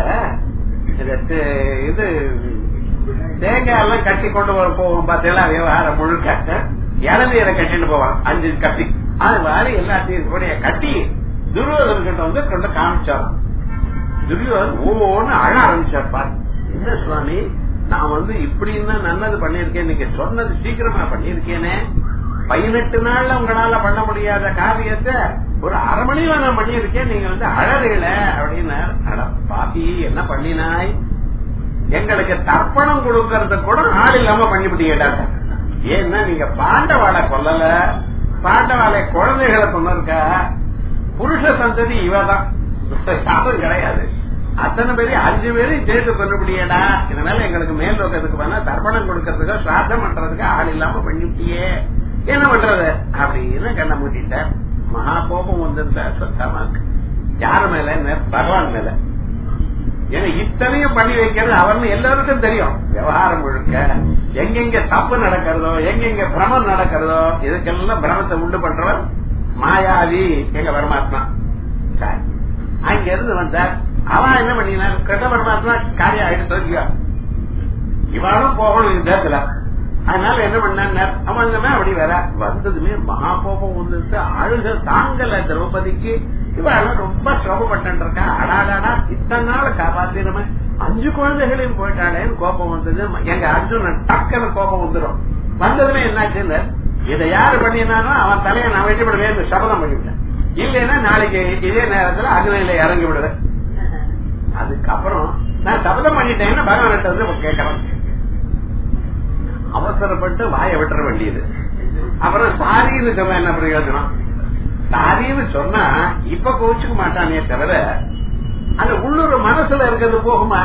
இது தேங்காய் எல்லாம் கட்டி கொண்டு போவோம் பாத்தீங்களா விவகாரம் முழுக்க இளநீரை கட்டிட்டு போவான் அஞ்சு கட்டி அது மாதிரி எல்லாத்தையும் கூட கட்டி துரியோதன் கிட்ட வந்து கொண்டு காமிச்சார் துரியோதன் ஒவ்வொன்னு அழ ஆரம்பிச்சார் என்ன சுவாமி நான் வந்து இப்படின்னு நல்லது பண்ணிருக்கேன் நீங்க சொன்னது சீக்கிரமா பண்ணிருக்கேனே பதினெட்டு நாள்ல உங்களால பண்ண முடியாத காரியத்தை ஒரு அரை மணியில நான் பண்ணிருக்கேன் நீங்க வந்து அழறீல அப்படின்னு அட பாப்பி என்ன பண்ணினாய் எங்களுக்கு தர்ப்பணம் கொடுக்கறது கூட ஆள் இல்லாம பண்ணிவிட்டீங்க ஏன்னா நீங்க பாண்டவாளை கொல்லல பாண்டவாளை குழந்தைகளை கொண்டிருக்கா புருஷ சந்ததி இவதான் யாரும் கிடையாது அத்தனை பேரையும் அஞ்சு பேரையும் சேர்த்து கொண்டுபிடியடா இதனால எங்களுக்கு மேல் நோக்கத்துக்கு பண்ணா தர்ப்பணம் கொடுக்கறதுக்கு சிராதம் பண்றதுக்கு ஆள் இல்லாம பண்ணிவிட்டியே என்ன பண்றது அப்படின்னு கண்ண மூட்டிட்ட மகா கோபம் வந்திருந்த சொத்தமாக்கு யார் மேல பகவான் மேல ஏன்னா இத்தனையும் பண்ணி வைக்கிறது அவர்னு எல்லாருக்கும் தெரியும் விவகாரம் முழுக்க எங்கெங்க தப்பு நடக்கிறதோ எங்கெங்க பிரமம் நடக்கிறதோ இதுக்கெல்லாம் பிரமத்தை உண்டு பண்றவர் மாயாவி எங்க பரமாத்மா அங்க இருந்து வந்தார் அவன் என்ன பண்ணினார் கிருஷ்ண பரமாத்மா காரியம் ஆயிட்டு தோக்கியா இவாளும் போகணும் இந்த அதனால என்ன பண்ணார் அவன் அப்படி வர வந்ததுமே மகா கோபம் வந்துட்டு அழுக தாங்கல திரௌபதிக்கு இவெல்லாம் ரொம்ப சிரமப்பட்டு இருக்கா அடாடாடா இத்தனை நாள் காப்பாத்தினமே அஞ்சு குழந்தைகளையும் போயிட்டாளேன்னு கோபம் வந்தது எங்க அர்ஜுனன் டக்குன்னு கோபம் வந்துடும் வந்ததுமே என்னாச்சு இதை யாரு பண்ணினாலும் அவன் தலையை நான் வெட்டி விடுவேன் சபதம் பண்ணிவிட்டேன் இல்லைன்னா நாளைக்கு இதே நேரத்துல அக்னியில இறங்கி விடுவேன் அதுக்கப்புறம் நான் சபதம் பண்ணிட்டேன்னு பகவான் வந்து கேட்கறேன் அவசரப்பட்டு வாய விட்டுற வேண்டியது அப்புறம் சாரின்னு சொன்ன என்ன பிரயோஜனம் சாரின்னு சொன்னா இப்ப கோச்சுக்க மாட்டானே தவிர அந்த உள்ளூர் மனசுல இருக்கிறது போகுமா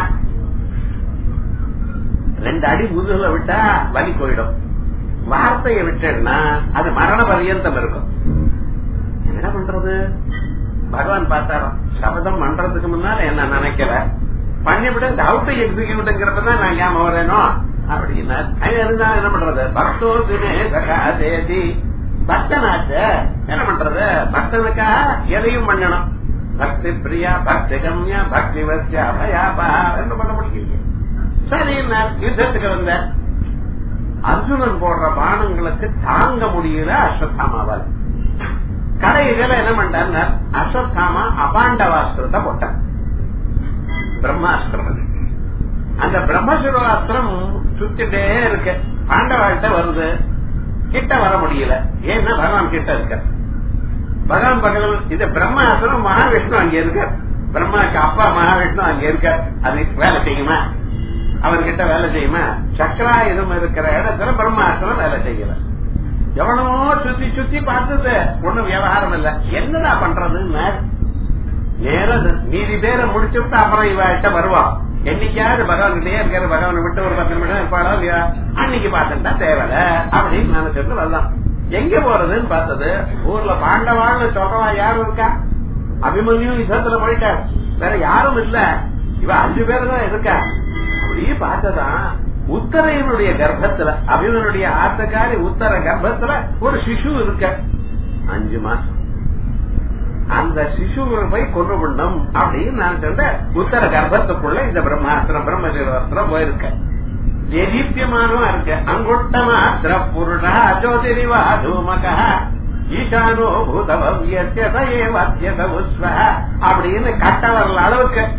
ரெண்டு அடி முதுகுல விட்டா வலி போயிடும் வார்த்தையை விட்டேன்னா அது மரண பரியந்தம் இருக்கும் என்ன பண்றது பகவான் பார்த்தாரோ சபதம் பண்றதுக்கு முன்னால என்ன நினைக்கல பண்ணிவிட அவுட் எக்ஸிக்யூட்ங்கிறப்பதான் நான் ஏன் வரேனோ அப்படின்னா இருந்தா என்ன பண்றது பக்தோ தினேதி பக்தனாச்ச என்ன பண்றது பக்தனுக்காக எதையும் பண்ணணும் பக்தி பிரியா பக்தி கம்யா பக்தி வசியா பயாபா என்ன பண்ண முடியும் சரி யுத்தத்துக்கு வந்த அர்ஜுனன் போடுற பானங்களுக்கு தாங்க முடியல அஸ்வத்தாமாவால் கடையில என்ன பண்ணிட்டாங்க அஸ்வத்தாமா அபாண்டவாஸ்திரத்தை போட்டான் பிரம்மாஸ்திரம் அந்த பிரம்மசுராஸ்திரம் சுத்திட்டே இருக்கு பாண்டவாள்கிட்ட வருது கிட்ட வர முடியல ஏன்னா பகவான் கிட்ட இருக்க பகவான் பகவான் இது பிரம்மாஸ்திரம் மகாவிஷ்ணு அங்க இருக்க பிரம்மாக்கு அப்பா மகாவிஷ்ணு அங்க இருக்க அது வேலை செய்யுமா அவர்கிட்ட வேலை செய்யுமா சக்கராயுதம் இருக்கிற இடத்துல பிரம்மாஸ்திரம் வேலை செய்யல எவனோ சுத்தி சுத்தி பார்த்தது ஒண்ணும் விவகாரம் இல்ல என்னடா பண்றதுன்னு நேரம் மீதி பேரை முடிச்சு விட்டு அப்புறம் இவட்ட வருவான் என்னைக்காவது பகவான் கிட்டே இருக்கிற பகவானை விட்டு ஒரு பத்து நிமிடம் இருப்பாளோ இல்லையா அன்னைக்கு பார்த்துட்டா தேவையில்ல அப்படின்னு நினைச்சிட்டு வரலாம் எங்க போறதுன்னு பார்த்தது ஊர்ல பாண்டவான்னு சொல்றவா யாரும் இருக்கா அபிமன்யு யுத்தத்துல போயிட்டார் வேற யாரும் இல்ல இவ அஞ்சு பேர் தான் இருக்கா அப்படியே பார்த்ததான் உத்தரையனுடைய கர்ப்பத்துல அபிமனுடைய ஆத்தக்காரி உத்தர கர்ப்பத்துல ஒரு சிசு இருக்க அஞ்சு மாசம் அந்த சிசுவை போய் கொண்டு விடணும் அப்படின்னு நான் சொல்ற உத்தர கர்ப்பத்துக்குள்ள இந்த பிரம்மாஸ்திரம் பிரம்மசிவாஸ்திரம் போயிருக்க தேதீப்யமானமா இருக்கு அங்குட்டமாத்திர புருஷா ஜோதிரிவா தூமக ஈசானோ பூதபவ்யத்யத அப்படின்னு கட்டவரல அளவுக்கு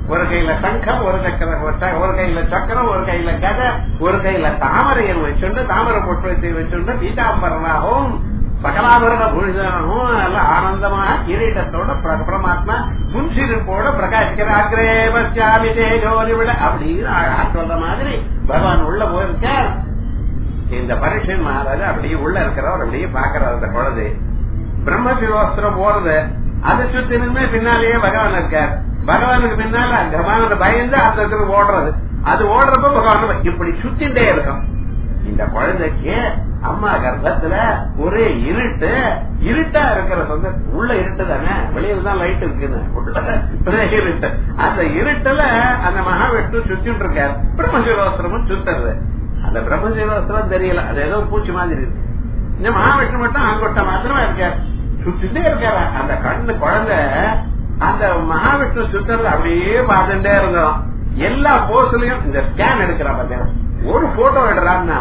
ஒரு கையில சங்கம் ஒரு சக்கர ஒரு கையில சக்கரம் ஒரு கையில கதை ஒரு கையில தாமரையன் வச்சுண்டு தாமரை பொட்டு வச்சு வச்சுண்டு பீதாம்பரனாகவும் சகலாபரண பூஷிதனாகவும் நல்ல ஆனந்தமாக கிரீடத்தோட பிர- பரமாத்மா முன்சிருப்போட பிரகாசிக்கிற அக்ரேபஸ்யாமி தேஜோதி விட அப்படின்னு அழகா சொல்ற மாதிரி பகவான் உள்ள போயிருக்கார் இந்த பரீட்சன் மகாராஜா அப்படியே உள்ள இருக்கிறவர் அப்படியே பாக்குறாரு அந்த குழந்தை பிரம்ம சிரோஸ்திரம் போறது அதை சுத்தி நின்று பின்னாலேயே பகவான் இருக்கார் பகவானுக்கு பின்னால கமானது பயந்து அந்த இடத்துல ஓடுறது அது ஓடுறப்ப பகவான் இப்படி சுத்திண்டே இருக்கும் இந்த குழந்தைக்கு அம்மா கர்ப்பத்துல ஒரே இருட்டு இருட்டா இருக்கிற சொந்த உள்ள இருட்டு தானே வெளியில தான் லைட் இருக்குன்னு உள்ள ஒரே இருட்டு அந்த இருட்டுல அந்த மகாவிஷ்ணு சுத்திட்டு இருக்காரு பிரம்மசிரோஸ்திரமும் சுத்துறது அந்த பிரம்மசிரோஸ்திரம் தெரியல அது ஏதோ பூச்சி மாதிரி இருக்கு இந்த மகாவிஷ்ணு மட்டும் ஆங்கொட்ட மாத்திரமா இருக்காரு சுத்திட்டே இருக்காரு அந்த கண்ணு குழந்தை அந்த மகாவிஷ்ணு சுத்துறது அப்படியே பார்த்துட்டே இருந்தோம் எல்லா போஸ்லயும் இந்த ஸ்கேன் எடுக்கிறான் பாத்தீங்கன்னா ஒரு போட்டோ எடுறான்னா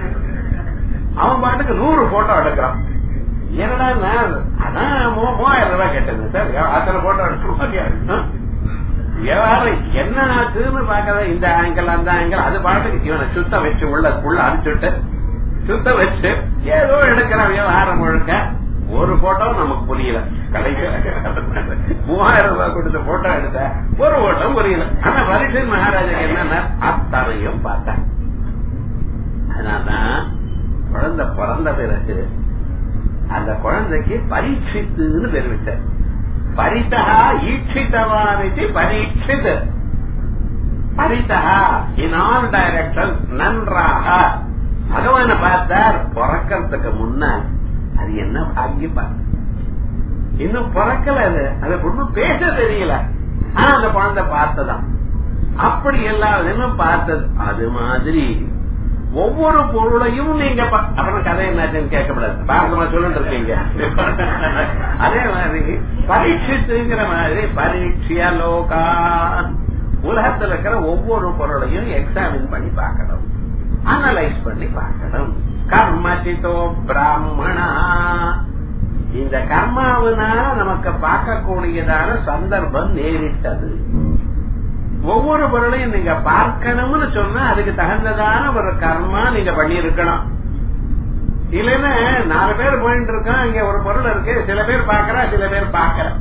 அவன் பாட்டுக்கு நூறு போட்டோ எடுக்கிறான் என்னடா நான் அதான் மூ- மூவாயிரம் ரூபாய் கேட்டேன் சார் அத்தனை போட்டோ எடுக்கணும் விவகாரம் என்ன ஆச்சுன்னு பாக்கற இந்த ஆங்கிள் அந்த ஆங்கிள் அது பாட்டுக்கு இவனை சுத்த வச்சு உள்ள உள்ள அனுப்பிச்சுட்டு சுத்த வச்சு ஏதோ எடுக்கிற விவகாரம் முழுக்க ஒரு போட்டோ நமக்கு புரியல கடைசி மூவாயிரம் ரூபாய் கொடுத்த போட்டோ எடுத்த ஒரு போட்டோ புரியல ஆனா பரிசன் மகாராஜா என்னன்னா அத்தனையும் பார்த்தேன் அதனால்தான் குழந்தை பிறந்த பிறகு அந்த குழந்தைக்கு பரீட்சித்துன்னு பேர் விட்டார் பரிதா ஈட்சித்தவானிச்சு பரீட்சித் பரிதா இன் ஆல் டைரக்ஷன் நன்றாக பகவான பார்த்தார் பிறக்கிறதுக்கு முன்னால் அது என்ன பாக்கியம் பாரு. இன்னும் பிறக்கல அது அது ஒண்ணும் பேச தெரியல ஆனா அந்த குழந்தை பார்த்ததான் அப்படி எல்லாம் இன்னும் பார்த்தது அது மாதிரி ஒவ்வொரு பொருளையும் நீங்க ப- அப்புறம் கதை என்னாச்சுன்னு கேட்கக்கூடாது பாரதமா சொல்லிட்டு இருக்கீங்க அதே மாதிரி பரீட்சித்துங்கிற மாதிரி பரீட்சியா லோகா உலகத்துல இருக்கிற ஒவ்வொரு பொருளையும் எக்ஸாமின் பண்ணி பார்க்கணும் அனலைஸ் பண்ணி பார்க்கணும் கர்மச்சிதோ பிராமணா இந்த கர்மாவினால நமக்கு பார்க்கக்கூடியதான சந்தர்ப்பம் நேரிட்டது ஒவ்வொரு பொருளையும் நீங்க பார்க்கணும்னு சொன்னா அதுக்கு தகுந்ததான ஒரு கர்மா நீங்க பண்ணிருக்கணும் இல்லைன்னா நாலு பேர் போயிட்டு இருக்கோம் இங்க ஒரு பொருள் இருக்கு சில பேர் பாக்குறா சில பேர் பாக்கல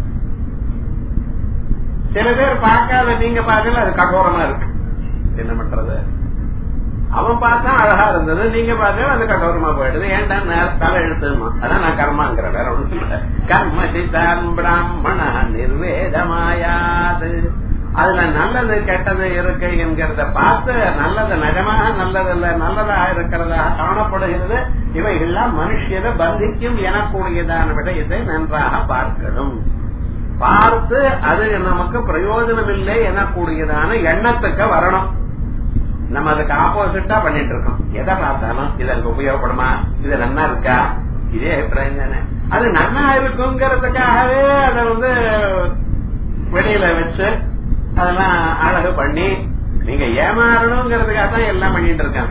சில பேர் பார்க்காத நீங்க பார்க்கல அது கடோரமா இருக்கு என்ன பண்றது அவன் பார்த்தா அழகா இருந்தது நீங்க பார்த்தா அது கடோரமா போயிடுது ஏன்டா நேர- தலை எழுத்துமா அதான் நான் கர்மாங்கிற வேற ஒண்ணும் இல்ல கர்ம சிதான் பிராமண நிர்வேதமாயாது அதுல நல்லது கெட்டது இருக்கு என்கிறத பார்த்து நல்லது நிஜமாக நல்லதல்ல நல்லதா இருக்கிறதா காணப்படுகிறது இவைகள்லாம் மனுஷனை பந்திக்கும் எனக்கூடியதான விடயத்தை நன்றாக பார்க்கணும் பார்த்து அது நமக்கு பிரயோஜனம் இல்லை எனக்கூடியதான எண்ணத்துக்கு வரணும் நம்ம அதுக்கு ஆப்போசிட்டா பண்ணிட்டு இருக்கோம் எதை பார்த்தாலும் இது எனக்கு உபயோகப்படுமா இது நன்னா இருக்கா இதே அபிப்பிராயம் தானே அது நன்னா இருக்குங்கிறதுக்காகவே அதை வந்து வெளியில வச்சு அதெல்லாம் அழகு பண்ணி நீங்க ஏமாறணுங்கிறதுக்காக தான் எல்லாம் பண்ணிட்டு இருக்காங்க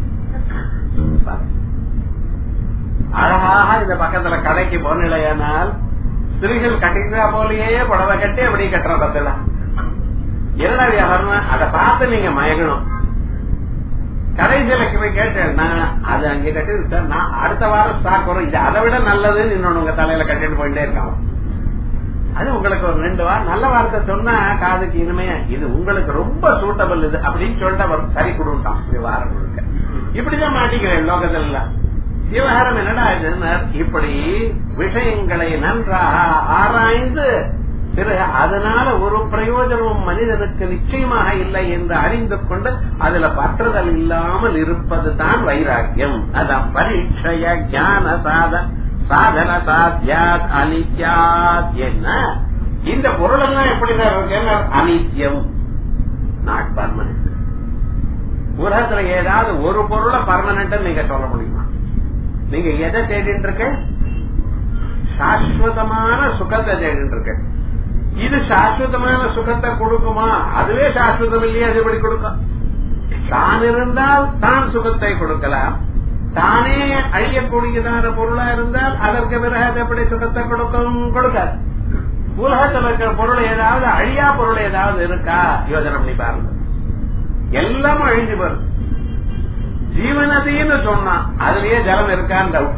அழகாக இந்த பக்கத்துல கடைக்கு போனிலையானால் ஸ்திரீகள் கட்டிக்கிறா போலயே புடவை கட்டி அப்படி கட்டுற பத்தில என்னடா வியாபாரம் அதை பார்த்து நீங்க மயங்கணும் கடைசியில போய் கேட்டேன் நான் அது அங்க கட்டி சார் நான் அடுத்த வாரம் ஸ்டாக் வரும் இது அதை விட நல்லதுன்னு இன்னொன்னு உங்க தலையில கட்டிட்டு போயிட்டே இருக்காங்க அது உங்களுக்கு ஒரு ரெண்டு வாரம் நல்ல வார்த்தை சொன்னா காதுக்கு இனிமே இது உங்களுக்கு ரொம்ப சூட்டபிள் இது அப்படின்னு சொல்லிட்டு அவர் சரி கொடுட்டான் விவகாரம் முழுக்க இப்படிதான் மாட்டிக்கிறேன் லோகத்துல எல்லாம். விவகாரம் என்னடா இதுன்னா இப்படி விஷயங்களை நன்றாக ஆராய்ந்து பிறகு அதனால ஒரு பிரயோஜனமும் மனிதனுக்கு நிச்சயமாக இல்லை என்று அறிந்து கொண்டு அதுல பற்றுதல் இல்லாமல் இருப்பது தான் வைராக்கியம் அதான் பரீட்சைய ஞான சாத சாதன சாத்தியாத் அனித்யாத் என்ன இந்த பொருள் எல்லாம் எப்படி இருக்கு அனித்யம் நாட் பர்மனன்ட் உலகத்துல ஏதாவது ஒரு பொருளை பர்மனன்ட் நீங்க சொல்ல முடியுமா நீங்க எதை தேடிட்டு இருக்க சாஸ்வதமான சுகத்தை தேடிட்டு இருக்க இது சாஸ்வதமான சுகத்தை கொடுக்குமா அதுவே சாஸ்வதம் இல்லையா அது எப்படி கொடுக்கும் தான் இருந்தால் தான் சுகத்தை கொடுக்கலாம் தானே அழியக்கூடியதான பொருளா இருந்தால் அதற்கு பிறகு அது எப்படி சுகத்தை கொடுக்கும் கொடுக்காது உலகத்துல இருக்கிற பொருள் ஏதாவது அழியா பொருள் ஏதாவது இருக்கா யோசனை பண்ணி பாருங்க எல்லாமே அழிஞ்சு போறது ஜீவநதின்னு சொன்னா அதுலயே ஜலம் இருக்கான்னு டவுட்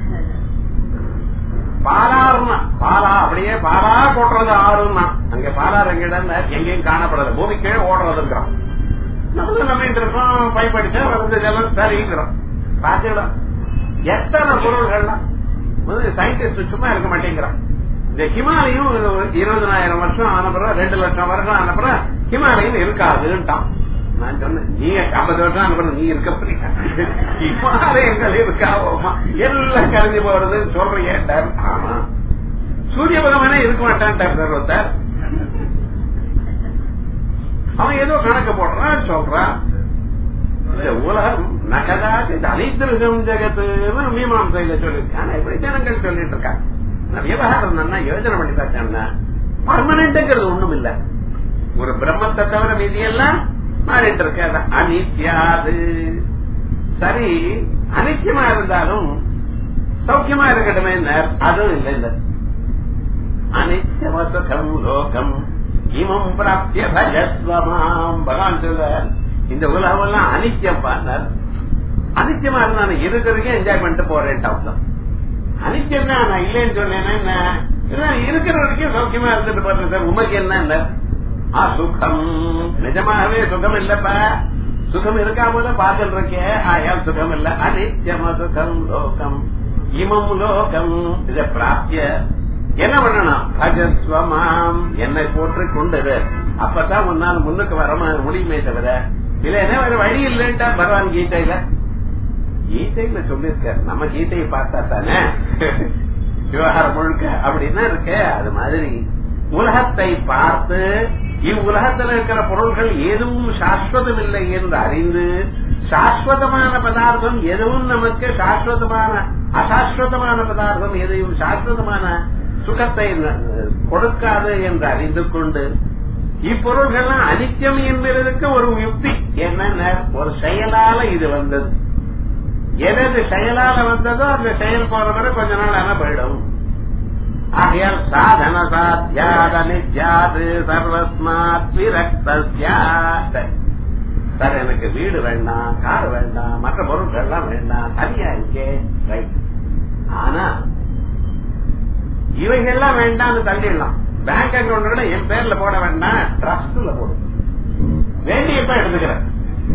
பாலாறுனா பாலா அப்படியே பாலா கொட்டுறது ஆறுன்னா அங்க பாலாறு எங்க இடம் எங்கேயும் காணப்படாது பூமி கீழே ஓடுறதுங்கிறோம் நம்ம நம்பிட்டு இருக்கோம் பயன்படுத்த வந்து ஜலம் சரிங்கிறோம் பாத்துக்கலாம் எத்தனை பொருள்கள்லாம் சயின்டிஸ்ட் சும்மா இருக்க மாட்டேங்கிறான் இந்த ஹிமாலயம் இருபதனாயிரம் வருஷம் ஆனப்புறம் ரெண்டு லட்சம் வருஷம் ஆனப்புறம் ஹிமாலயம் இருக்காதுன்ட்டான் நான் சொன்னேன் நீ ஐம்பது வருஷம் அனுப்புற நீ இருக்க போறீங்க ஹிமாலயங்கள் இருக்காவோமா எல்லாம் கரைஞ்சு போறதுன்னு சொல்றீங்க ஆமா சூரிய பகவானே இருக்க மாட்டான்ட்டார் சார் ஒருத்தர் அவன் ஏதோ கணக்கு போடுறான் சொல்றான் உலகம் நகதாச்சு தனித்திருகம் ஜெகத்துன்னு மீமாசையில சொல்லிருக்கு ஆனா இப்படி ஜனங்கள் சொல்லிட்டு இருக்காங்க விவகாரம் தானே யோஜனை பண்ணி பார்த்தேன்னா பர்மனன்ட்ங்கிறது ஒண்ணும் இல்ல ஒரு பிரம்மத்தை தவிர மீதி எல்லாம் மாறிட்டு இருக்க அனித்யாது சரி அனித்தியமா இருந்தாலும் சௌக்கியமா இருக்கட்டுமே அதுவும் இல்லை இல்ல அனித்தியம சுகம் லோகம் இமம் பிராப்திய பஜஸ்வமாம் பகவான் சொல்ற இந்த உலகம் எல்லாம் அனித்தியம் பார்த்தார் அனித்தியமா இருந்தா இருக்கிறதுக்கே என்ஜாய் பண்ணிட்டு போறேன் டாப்ல அனித்தியம் தான் நான் இல்லைன்னு சொன்னேன்னா என்ன இருக்கிற வரைக்கும் சௌக்கியமா இருந்துட்டு போறேன் சார் உமக்கு என்ன இல்ல ஆ சுகம் நிஜமாகவே சுகம் இல்லப்பா சுகம் இருக்கா போல பார்த்துட்டு இருக்கேன் ஆயால் சுகம் இல்ல அனித்தியமா சுகம் லோகம் இமம் லோகம் இத பிராப்திய என்ன பண்ணணும் பஜஸ்வமாம் என்னை போட்டு கொண்டது அப்பதான் உன்னால் முன்னுக்கு வர முடியுமே தவிர இல்ல என்ன வேற வழி இல்லைன்ட்டா பகவான் கீதையில கீதையில சொல்லிருக்காரு நம்ம கீதையை பார்த்தா தானே விவகாரம் முழுக்க அப்படின்னா இருக்க அது மாதிரி உலகத்தை பார்த்து இவ்வுலகத்தில் இருக்கிற பொருள்கள் எதுவும் சாஸ்வதம் இல்லை என்று அறிந்து சாஸ்வதமான பதார்த்தம் எதுவும் நமக்கு சாஸ்வதமான அசாஸ்வதமான பதார்த்தம் எதையும் சாஸ்வதமான சுகத்தை கொடுக்காது என்று அறிந்து கொண்டு இப்பொருள்கள்லாம் அனித்தியம் என்பதற்கு ஒரு யுக்தி என்னன்னா ஒரு செயலால இது வந்தது எது செயலால வந்ததோ அந்த செயல் போற வரை கொஞ்ச நாள் ஆனா போயிடும் ஆகையால் சாதன சாத்தியாத நித்யாது சர்வஸ்மாத் விரக்த சார் எனக்கு வீடு வேண்டாம் கார் வேண்டாம் மற்ற பொருட்கள் எல்லாம் வேண்டாம் தனியா இருக்கே ரைட் ஆனா இவைகள்லாம் வேண்டாம்னு தள்ளிடலாம் பேங்க் அக்கௌண்ட் கூட என் பேர்ல போட வேண்டாம் ட்ரஸ்ட்ல போடும் வேண்டியப்ப எடுத்துக்கிறேன்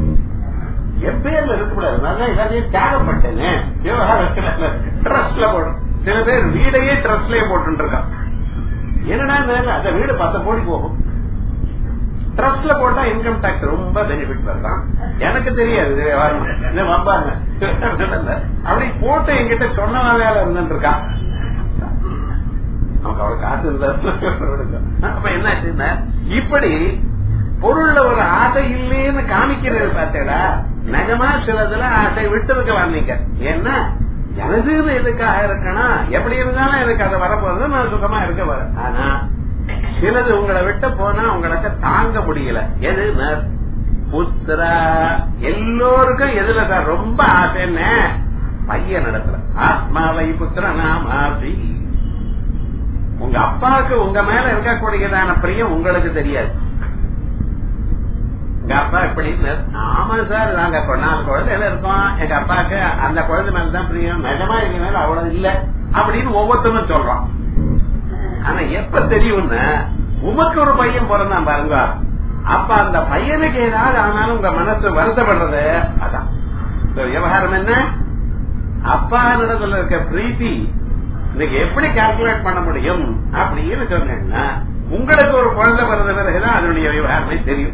என் பேர்ல இருக்கக்கூடாது நான் எல்லாத்தையும் தியாகப்பட்டேன்னு விவகாரம் ட்ரஸ்ட்ல போடும் சில பேர் வீடையே ட்ரஸ்ட்லயே போட்டு இருக்கான் என்னடா அந்த வீடு பத்து கோடி போகும் ட்ரஸ்ட்ல போட்டா இன்கம் டாக்ஸ் ரொம்ப பெனிஃபிட் வரலாம் எனக்கு தெரியாது வம்பாங்க அப்படி போட்டு என்கிட்ட சொன்ன வேலை இருந்துட்டு இருக்கான் நமக்கு அவ்வளவு காசு இருந்தா அப்ப என்னாச்சுன்னா இப்படி பொருள்ல ஒரு ஆசை இல்லைன்னு காமிக்கிறது பார்த்தேடா நிஜமா சிலதுல ஆசை விட்டு இருக்கலாம் நீங்க ஏன்னா எனதுன்னு எதுக்காக இருக்கணும் எப்படி இருந்தாலும் எனக்கு அதை வரப்போறது நான் சுகமா இருக்க வர ஆனா சிலது உங்களை விட்டு போனா உங்களுக்கு தாங்க முடியல எது புத்திரா எல்லோருக்கும் எதுல சார் ரொம்ப ஆசைன்னு பையன் நடத்துல ஆத்மாவை புத்திர நாம் ஆசி உங்க அப்பாவுக்கு உங்க மேல இருக்கக்கூடியதான பிரியம் உங்களுக்கு தெரியாது எங்க அப்பா எப்படி ஆமா சார் நாங்க நாலு குழந்தைல இருக்கோம் எங்க அப்பாவுக்கு அந்த குழந்தை மேலதான் பிரியம் நிஜமா எங்க மேல அவ்வளவு இல்ல அப்படின்னு ஒவ்வொருத்தரும் சொல்றோம் ஆனா எப்ப தெரியும்னு உமக்கு ஒரு பையன் பிறந்தான் பாருங்க அப்ப அந்த பையனுக்கு ஏதாவது ஆனாலும் உங்க மனசு வருத்தப்படுறது அதான் விவகாரம் என்ன அப்பா நடத்துல இருக்க பிரீத்தி இன்னைக்கு எப்படி கால்குலேட் பண்ண முடியும் அப்படின்னு சொன்னீங்கன்னா உங்களுக்கு ஒரு குழந்தை பிறந்த பிறகுதான் அதனுடைய விவகாரமே தெரியும்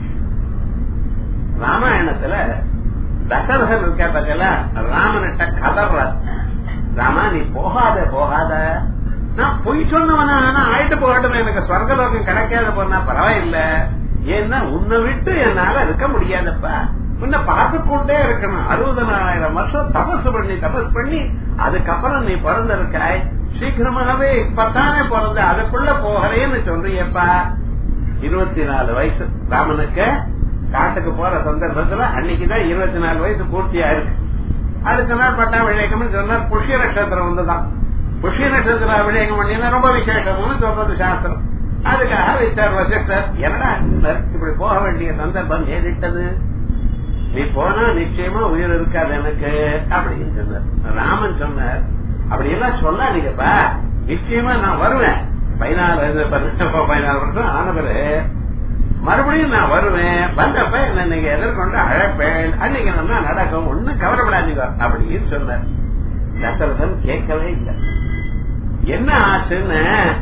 ராமாயணத்துல தசரகன் இருக்க பக்கல ராமனிட்ட கதற ராமா நீ போகாத போகாத நான் பொய் சொன்னவனா ஆனா ஆயிட்டு போகட்டும் எனக்கு சொர்க்கலோகம் கிடைக்காத போனா பரவாயில்ல ஏன்னா உன்னை விட்டு என்னால இருக்க முடியாதப்பா உன்னை பார்த்து கொண்டே இருக்கணும் அறுபதனாயிரம் வருஷம் தபசு பண்ணி தபஸ் பண்ணி அதுக்கப்புறம் நீ பிறந்திருக்காய் சீக்கிரமாகவே இப்பத்தானே பிறந்த அதுக்குள்ள போகிறேன்னு சொல்றியப்பா இருபத்தி நாலு வயசு ராமனுக்கு காட்டுக்கு போற சந்தர்ப்பத்துல அன்னைக்குதான் இருபத்தி நாலு வயசு பூர்த்தியா இருக்கு அடுத்த நாள் பட்டா விளையக்கம்னு சொன்னார் புஷ்ய நட்சத்திரம் வந்துதான் புஷ்ய நட்சத்திர அபிஷேகம் பண்ணினா ரொம்ப விசேஷம்னு சொல்றது சாஸ்திரம் அதுக்காக வைத்தார் வசிஷ்டர் என்னடா இப்படி போக வேண்டிய சந்தர்ப்பம் ஏறிட்டது நீ போனா நிச்சயமா உயிர் இருக்காது எனக்கு அப்படின்னு சொன்னார் ராமன் சொன்னார் அப்படி எல்லாம் சொல்லாதீங்கப்பா நிச்சயமா நான் வருவேன் பதினாலு பதினாலு வருஷம் ஆனவரு மறுபடியும் நான் வருவேன் வந்தப்ப என்ன நீங்க எதிர்கொண்டு அழைப்பேன் அன்னைக்கு நம்ம நடக்கும் ஒண்ணும் கவலைப்படாதீங்க அப்படின்னு சொன்னார் தசரதன் கேட்கவே இல்லை என்ன ஆச்சுன்னு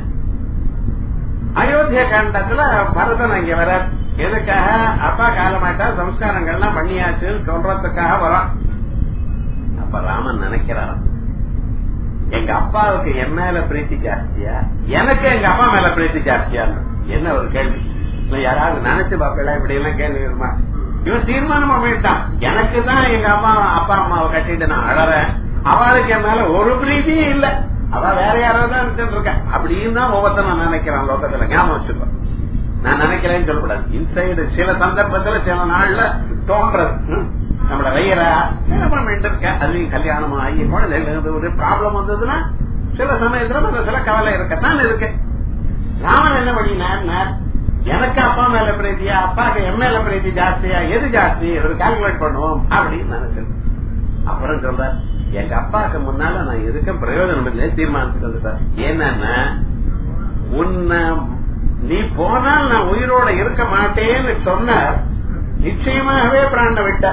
அயோத்திய காண்டத்துல பரதன் அங்க வர எதுக்காக அப்பா காலமாட்டா சம்ஸ்காரங்கள்லாம் பண்ணியாச்சுன்னு சொல்றதுக்காக வரான் அப்ப ராமன் நினைக்கிறாராம் எங்க அப்பாவுக்கு என் மேல பிரீத்தி ஜாஸ்தியா எனக்கு எங்க அப்பா மேல பிரீத்தி ஜாஸ்தியா என்ன ஒரு கேள்வி யாராவது நினைச்சு பாப்பல இப்படி எல்லாம் கேள்வி வருமா இவன் தீர்மானம் பண்ணிட்டான் எனக்கு தான் எங்க அம்மா அப்பா அம்மாவை கட்டிட்டு நான் அழறேன் அவளுக்கு என் மேல ஒரு பிரீத்தியும் இல்ல அவ வேற யாராவது தான் இருந்துட்டு இருக்க அப்படின்னு தான் ஒவ்வொருத்தரும் நினைக்கிறான் லோகத்துல ஞாபகம் வச்சுக்கோ நான் நினைக்கிறேன்னு சொல்லக்கூடாது இன்சைடு சில சந்தர்ப்பத்துல சில நாள்ல தோன்றது நம்மள வையரா என்ன பண்ணிட்டு இருக்க அதுலயும் கல்யாணம் ஆகி குழந்தைகள் ஒரு ப்ராப்ளம் வந்ததுன்னா சில சமயத்துல அந்த சில கவலை இருக்கத்தான் இருக்கு ராமன் என்ன பண்ணினார் எனக்கு அப்பா மேல பிரீத்தியா அப்பாக்கு என் மேல பிரீத்தி ஜாஸ்தியா எது ஜாஸ்தி ஒரு கால்குலேட் பண்ணுவோம் அப்படின்னு நினைச்சேன் அப்புறம் சொல்ற எங்க அப்பாக்கு முன்னால நான் இருக்க பிரயோஜனம் இல்லை தீர்மானத்துக்கு வந்துட்டார் என்னன்னா உன்னை நீ போனால் நான் உயிரோட இருக்க மாட்டேன்னு சொன்ன நிச்சயமாகவே பிராண்ட விட்ட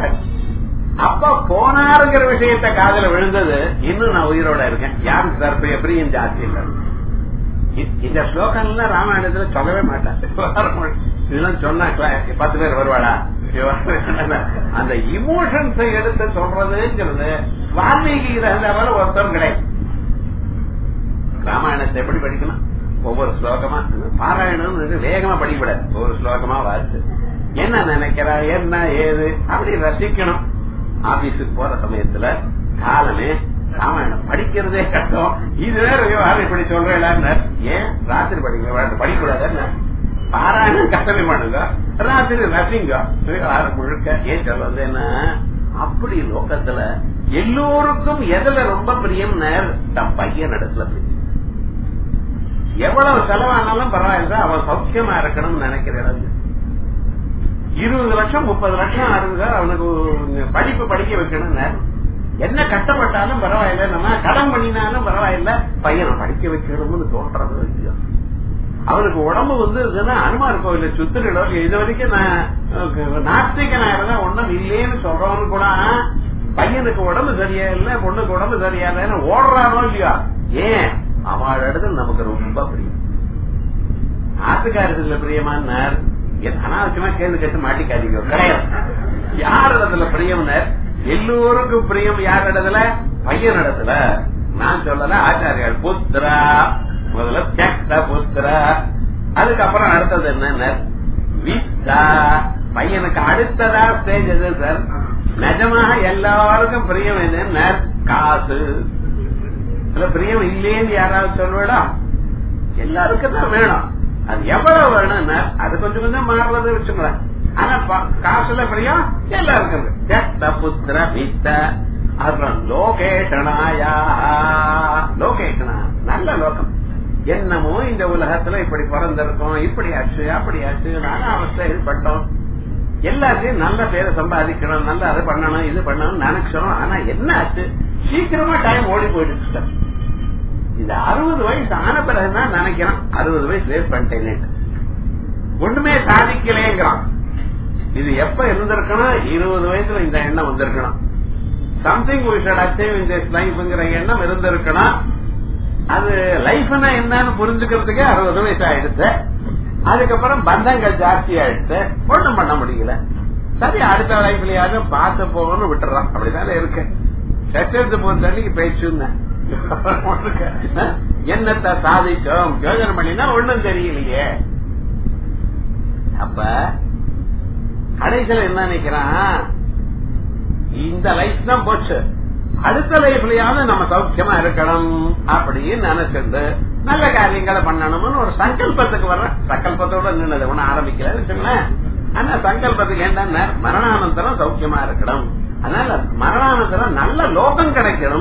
அப்ப போனாருங்கிற விஷயத்த காதல விழுந்தது இன்னும் நான் உயிரோட இருக்கேன் யாருக்கு சார் பிரியம் ஜாஸ்தி இல்லை இந்த ஸ்லோகம்ல ராமாயணத்துல சொல்லவே மாட்டான் இதெல்லாம் சொன்னா பத்து பேர் வருவாளா அந்த இமோஷன்ஸை எடுத்து சொல்றதுங்கிறது வால்மீகி ரகல ஒருத்தர் கிடையாது ராமாயணத்தை எப்படி படிக்கணும் ஒவ்வொரு ஸ்லோகமா பாராயணம் வேகமா படிக்கூடாது ஒவ்வொரு ஸ்லோகமா வாசிச்சு என்ன நினைக்கிறா என்ன ஏது அப்படி ரசிக்கணும் ஆபீஸுக்கு போற சமயத்துல காலமே ராமாயணம் படிக்கிறதே கஷ்டம் இது வேற விவகாரம் இப்படி சொல்றேன் ஏன் ராத்திரி படிக்க படிக்கூடாது பாராயணம் கஷ்டமே பண்ணுங்க ராத்திரி ரசிங்க விவகாரம் முழுக்க ஏன் சொல்றது என்ன அப்படி லோகத்துல எல்லோருக்கும் எதுல ரொம்ப பிரியம் தன் பையன் இடத்துல பிரியம் எவ்வளவு செலவானாலும் பரவாயில்ல அவன் சௌக்கியமா இருக்கணும்னு நினைக்கிற இடம் இருபது லட்சம் முப்பது லட்சம் அறுபது அவனுக்கு படிப்பு படிக்க வைக்கணும்னு என்ன கஷ்டப்பட்டாலும் பரவாயில்ல நம்ம கடன் பண்ணினாலும் பரவாயில்ல பையனை படிக்க வைக்கணும்னு தோன்றது விஷயம் அவனுக்கு உடம்பு வந்து அனுமார் கோவில சுத்திரிடம் இது வரைக்கும் நான் நாஸ்திகனா இருந்தா ஒண்ணும் இல்லேன்னு சொல்றவனு கூட பையனுக்கு உடம்பு சரியா இல்ல பொண்ணுக்கு உடம்பு சரியா இல்லன்னு ஓடுறானோ இல்லையா ஏன் அவள் இடத்துல நமக்கு ரொம்ப பிரியம் ஆத்துக்காரத்துல பிரியமானார் அனாவசியமா கேள்வி கேட்டு மாட்டிக்காதீங்க கிடையாது யார் இடத்துல பிரியம்னர் எல்லோருக்கும் பிரியம் யார் இடத்துல பையன் இடத்துல நான் சொல்லல ஆச்சாரியால் புத்திரா முதல்ல தியக்த புத்திரா அதுக்கப்புறம் அடுத்தது என்ன வித்தா பையனுக்கு அடுத்ததா ஸ்டேஜ் எது சார் நிஜமாக எல்லாருக்கும் பிரியம் என்ன காசு இல்ல பிரியம் இல்லேன்னு யாராவது சொல்லுவேடா எல்லாருக்கும் தான் வேணும் அது எவ்வளவு வேணும்னா அது கொஞ்சம் கொஞ்சம் மாறுறது வச்சுங்களேன் ஆனா காசுல பிரியம் எல்லாருக்கும் ஜட்ட புத்திர வித்த அப்புறம் லோகேஷனாயா லோகேஷனா நல்ல லோகம் என்னமோ இந்த உலகத்துல இப்படி பிறந்திருக்கோம் இப்படி ஆச்சு அப்படி ஆச்சு நானா அவஸ்தைகள் பட்டோம் எல்லாத்தையும் நல்ல பேரை சம்பாதிக்கணும் நல்ல அது பண்ணணும் இது பண்ணணும் நினைச்சோம் ஆனா என்ன ஆச்சு சீக்கிரமா டைம் ஓடி போயிடுச்சு இந்த அறுபது வயசு ஆன பிறகுதான் நினைக்கிறான் அறுபது வயசு வேஸ்ட் பண்ணிட்டேன் ஒண்ணுமே சாதிக்கலேங்கிறான் இது எப்ப இருந்திருக்கணும் இருபது வயசுல இந்த எண்ணம் வந்திருக்கணும் something we should achieve in this லைஃப்ங்கிற எண்ணம் இருந்திருக்கணும் அது லைஃப்னா என்னன்னு புரிஞ்சுக்கிறதுக்கே அறுபது வயசு ஆயிடுச்சு அதுக்கப்புறம் பந்தங்கள் ஜாஸ்தி ஆயிடுச்சு ஒண்ணும் பண்ண முடியல சரி அடுத்த லைஃப்லயாவது பார்த்து போகணும்னு விட்டுறான் அப்படிதானே இருக்கு சச்சரித்து போன தண்ணிக்கு பேச்சுன்னு என்னத்தை சாதிச்சோம் யோஜனை பண்ணினா ஒண்ணும் தெரியலையே அப்ப கடைசியில என்ன நினைக்கிறான் இந்த லைஃப் தான் போச்சு அடுத்த லைஃப்லயாவது நம்ம சௌக்கியமா இருக்கணும் அப்படின்னு நினைச்சிருந்து நல்ல காரியங்களை பண்ணணும்னு ஒரு சங்கல்பத்துக்கு வர்ற சங்கல்பத்தோட நின்னது ஒண்ணு ஆரம்பிக்கல வச்சுங்களேன் ஆனா சங்கல்பத்துக்கு என்ன மரணானந்தரம் சௌக்கியமா இருக்கணும் அதனால மரணானந்தரம் நல்ல லோகம் கிடைக்கணும்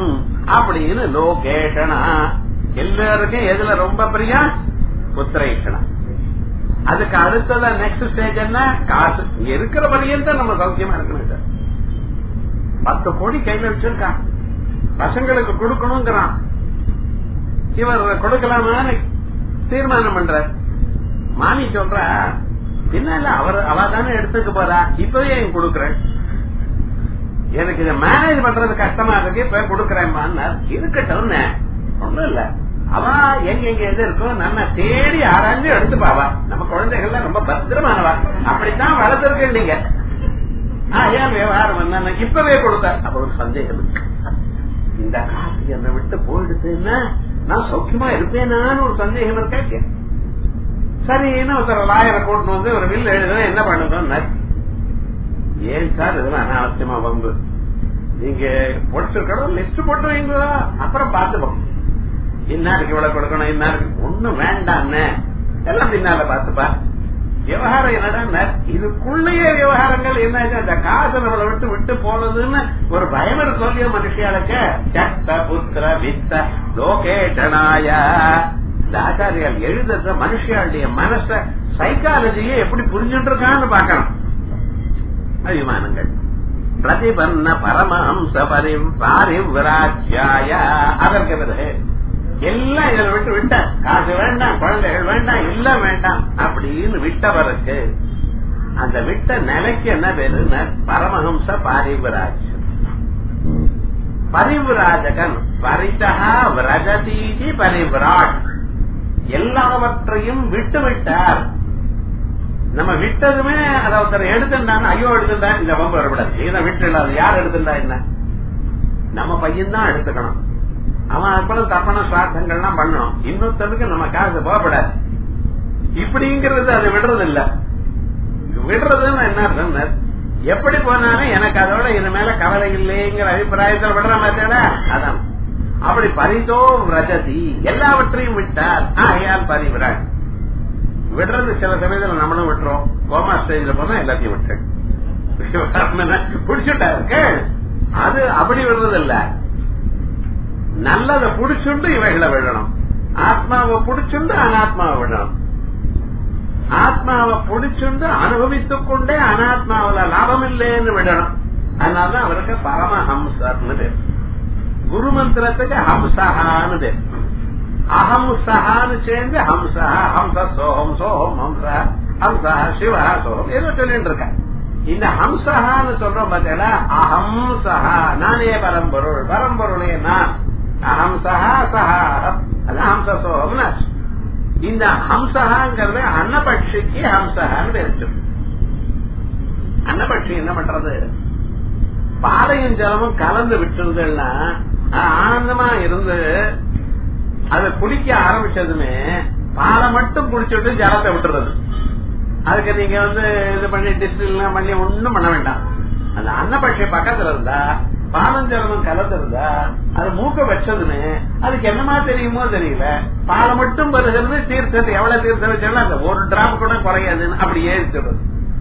அப்படின்னு லோகேஷனா எல்லாருக்கும் எதுல ரொம்ப பிரியம் புத்திரேஷனா அதுக்கு அடுத்தத நெக்ஸ்ட் ஸ்டேஜ் என்ன காசு இங்க இருக்கிற பரியந்த நம்ம சௌக்கியமா இருக்கணும் சார் பத்து கோடி கையில வச்சிருக்கான் பசங்களுக்கு கொடுக்கணுங்கிறான் இவர் கொடுக்கலாமான்னு தீர்மானம் பண்றார் மாமி சொல்றா என்ன இல்ல அவர் அவ தானே எடுத்துக்க போறா இப்பவே என் கொடுக்கறேன் எனக்கு இதை மேனேஜ் பண்றது கஷ்டமா இருக்கு இப்ப கொடுக்கறேன் இருக்கட்டும் ஒண்ணும் இல்ல அவன் எங்க எங்க எது இருக்கோ நம்ம தேடி ஆராய்ஞ்சு எடுத்து பாவா நம்ம குழந்தைகள்லாம் ரொம்ப பத்திரமானவா அப்படித்தான் வளர்த்துருக்கேன் நீங்க ஏன் விவகாரம் என்ன இப்பவே கொடுத்தார் அப்ப ஒரு சந்தேகம் இருக்கு இந்த காசு என்னை விட்டு போயிடுதுன்னா நான் சௌக்கியமா இருப்பேனான்னு ஒரு சந்தேகம் இருக்கா சரின்னு ஒருத்தர் லாயரை கூட்டு வந்து ஒரு வில் எழுதுனா என்ன பண்ணுறோம் ஏன் சார் இதெல்லாம் அனாவசியமா வம்பு நீங்க போட்டுருக்கணும் லிஸ்ட் போட்டு வைங்க அப்புறம் பாத்துப்போம் இன்னாருக்கு இவ்வளவு கொடுக்கணும் இன்னாருக்கு ஒண்ணும் வேண்டாம்னு எல்லாம் பின்னால பாத்துப்பா விவகாரம் என்னடா இதுக்குள்ளேயே விவகாரங்கள் என்ன அந்த காசு நம்மளை விட்டு விட்டு போனதுன்னு ஒரு பயம் இருக்கு இல்லையோ மனுஷியாளுக்கு சத்த புத்திர வித்த லோகேஷனாய இந்த ஆச்சாரியால் எழுதுற மனுஷியாளுடைய மனச சைக்காலஜியை எப்படி புரிஞ்சுட்டு இருக்கான்னு பாக்கணும் அபிமானங்கள் பிரதிபன்ன பரமஹம்ச பரி பாரிவிராஜ்யாய அதற்கு பிறகு எல்லாம் இதில் விட்டு விட்ட காசு வேண்டாம் குழந்தைகள் வேண்டாம் இல்ல வேண்டாம் அப்படின்னு விட்டவருக்கு அந்த விட்ட நிலைக்கு என்ன பேரு பரமஹம்ச பாரிவிராஜ் பரிவிராஜகன் பரிதா விரஜதீதி பரிவிராட் எல்லாவற்றையும் விட்டு விட்டார் நம்ம விட்டதுமே அதை ஒருத்தர் எடுத்துட்டாங்க ஐயோ எடுத்துட்டா இந்த பம்பு வரக்கூடாது இதை விட்டு இல்லாத யார் எடுத்துட்டா என்ன நம்ம பையன் தான் எடுத்துக்கணும் அவன் அப்புறம் தப்பான சுவார்த்தங்கள்லாம் பண்ணணும் இன்னொருத்தனுக்கு நம்ம காசு போகப்படாது இப்படிங்கிறது அது விடுறது இல்ல விடுறதுன்னு என்ன அர்த்தம் எப்படி போனாலும் எனக்கு அதோட இது மேல கவலை இல்லைங்கிற அபிப்பிராயத்தில் விடுற மாதிரி அதான் அப்படி பரிதோ ரஜதி எல்லாவற்றையும் விட்டார் ஆகையால் பரிவிராட் விடுறது சில சமயத்துல நம்மளும் விட்டுறோம் கோமா ஸ்டேஜ்ல போனா எல்லாத்தையும் விட்டு பிடிச்சுட்டாரு அது அப்படி விடுறது இல்ல நல்லதை புடிச்சுண்டு இவைகளை விடணும் ஆத்மாவை புடிச்சுண்டு அனாத்மாவை விடணும் ஆத்மாவை புடிச்சுண்டு அனுபவித்துக் கொண்டே அனாத்மாவில லாபம் இல்லைன்னு விடணும் அதனாலதான் அவருக்கு பரமஹம்சர்னு பேர் குரு மந்திரத்துக்கு ஹம்சஹான்னு பேர் அகம் சஹான்னு சேர்ந்து ஹம்சா ஹம்ச சோகம் சோகம் ஹம்சா ஹம்சா சிவா சோகம் ஏதோ சொல்லிட்டு இருக்க இந்த ஹம்சஹான்னு சொல்றோம் பார்த்தீங்களா அகம் சஹா நானே பரம்பொருள் பரம்பொருளே நான் அகம் சஹா சஹா அது ஹம்ச சோகம் இந்த ஹம்சஹாங்கிறது அன்னபட்சிக்கு ஹம்சஹான்னு பேரு அன்னபட்சி என்ன பண்றது பாலையும் ஜலமும் கலந்து விட்டுருதுன்னா ஆனந்தமா இருந்து அதை குடிக்க ஆரம்பிச்சதுமே பாலை மட்டும் குடிச்சுட்டு ஜலத்தை விட்டுறது அதுக்கு நீங்க வந்து இது பண்ணி டிஸ்டில் பண்ணி ஒண்ணும் பண்ண வேண்டாம் அந்த அன்னபட்சி பக்கத்துல இருந்தா பாலும் ஜலமும் கலந்து இருந்தா அது மூக்க வச்சதுமே அதுக்கு என்னமா தெரியுமோ தெரியல பாலை மட்டும் வருகிறது தீர்த்தத்தை எவ்வளவு தீர்த்தம் வச்சாலும் அந்த ஒரு டிராப் கூட குறையாதுன்னு அப்படியே இருக்கிறது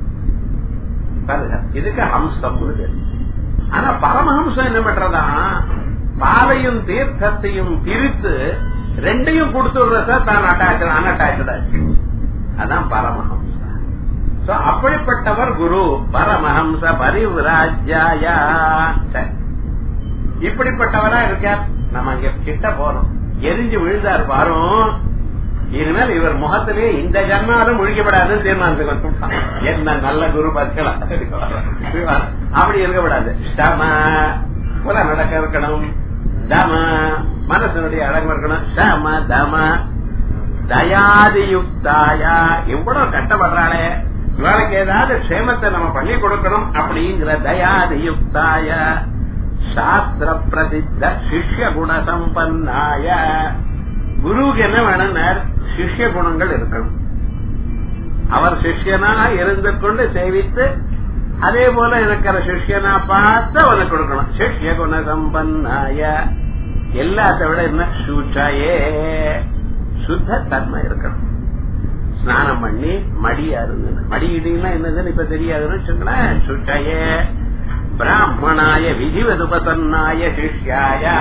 இதுக்கு ஹம்சம் ஆனா பரமஹம்சம் என்ன பண்றதா பாலையும் தீர்த்தத்தையும் பிரித்து ரெண்டையும் கொடுத்துடுறத தான் அட்டாச்சு அன்அட்டாச்சா அதான் பரமஹம்ச அப்படிப்பட்டவர் குரு பரமஹம்ச பரிவிராஜ்யாய இப்படிப்பட்டவரா இருக்கார் நம்ம இங்க கிட்ட போறோம் எரிஞ்சு விழுந்தார் பாரும் இனிமேல் இவர் முகத்திலே இந்த ஜன்மாலும் முழிக்கப்படாதுன்னு தீர்மானத்துக்கு என்ன நல்ல குரு பத்களா அப்படி இருக்கக்கூடாது ஸ்டம புல நடக்க இருக்கணும் தம மனசனுடைய அழகு இருக்கணும் சம தம தயாதியுக்தாயா எவ்வளவு கஷ்டப்படுறாளே இவளுக்கு ஏதாவது க்ஷேமத்தை நம்ம பண்ணி கொடுக்கணும் அப்படிங்கிற தயாதியுக்தாய சாஸ்திர பிரசித்த சிஷ்ய குண சம்பன்னாய குருவுக்கு என்ன வேணும்னா சிஷ்ய குணங்கள் இருக்கணும் அவர் சிஷ்யனா இருந்து கொண்டு சேவித்து அதே போல இருக்கிற சிஷ்யனா பார்த்து அவனுக்கு கொடுக்கணும் சிஷ்ய குண சம்பன்னாய எல்லாத்த விட என்ன சுச்சயே சுத்த தன்மை இருக்கணும் ஸ்நானம் பண்ணி மடியா இருந்தது மடி இடிங்கன்னா என்னதுன்னு இப்ப தெரியாதுன்னு வச்சுங்களேன் சுச்சயே பிராமணாய விதிவதுபசன்னாய சிஷ்யாய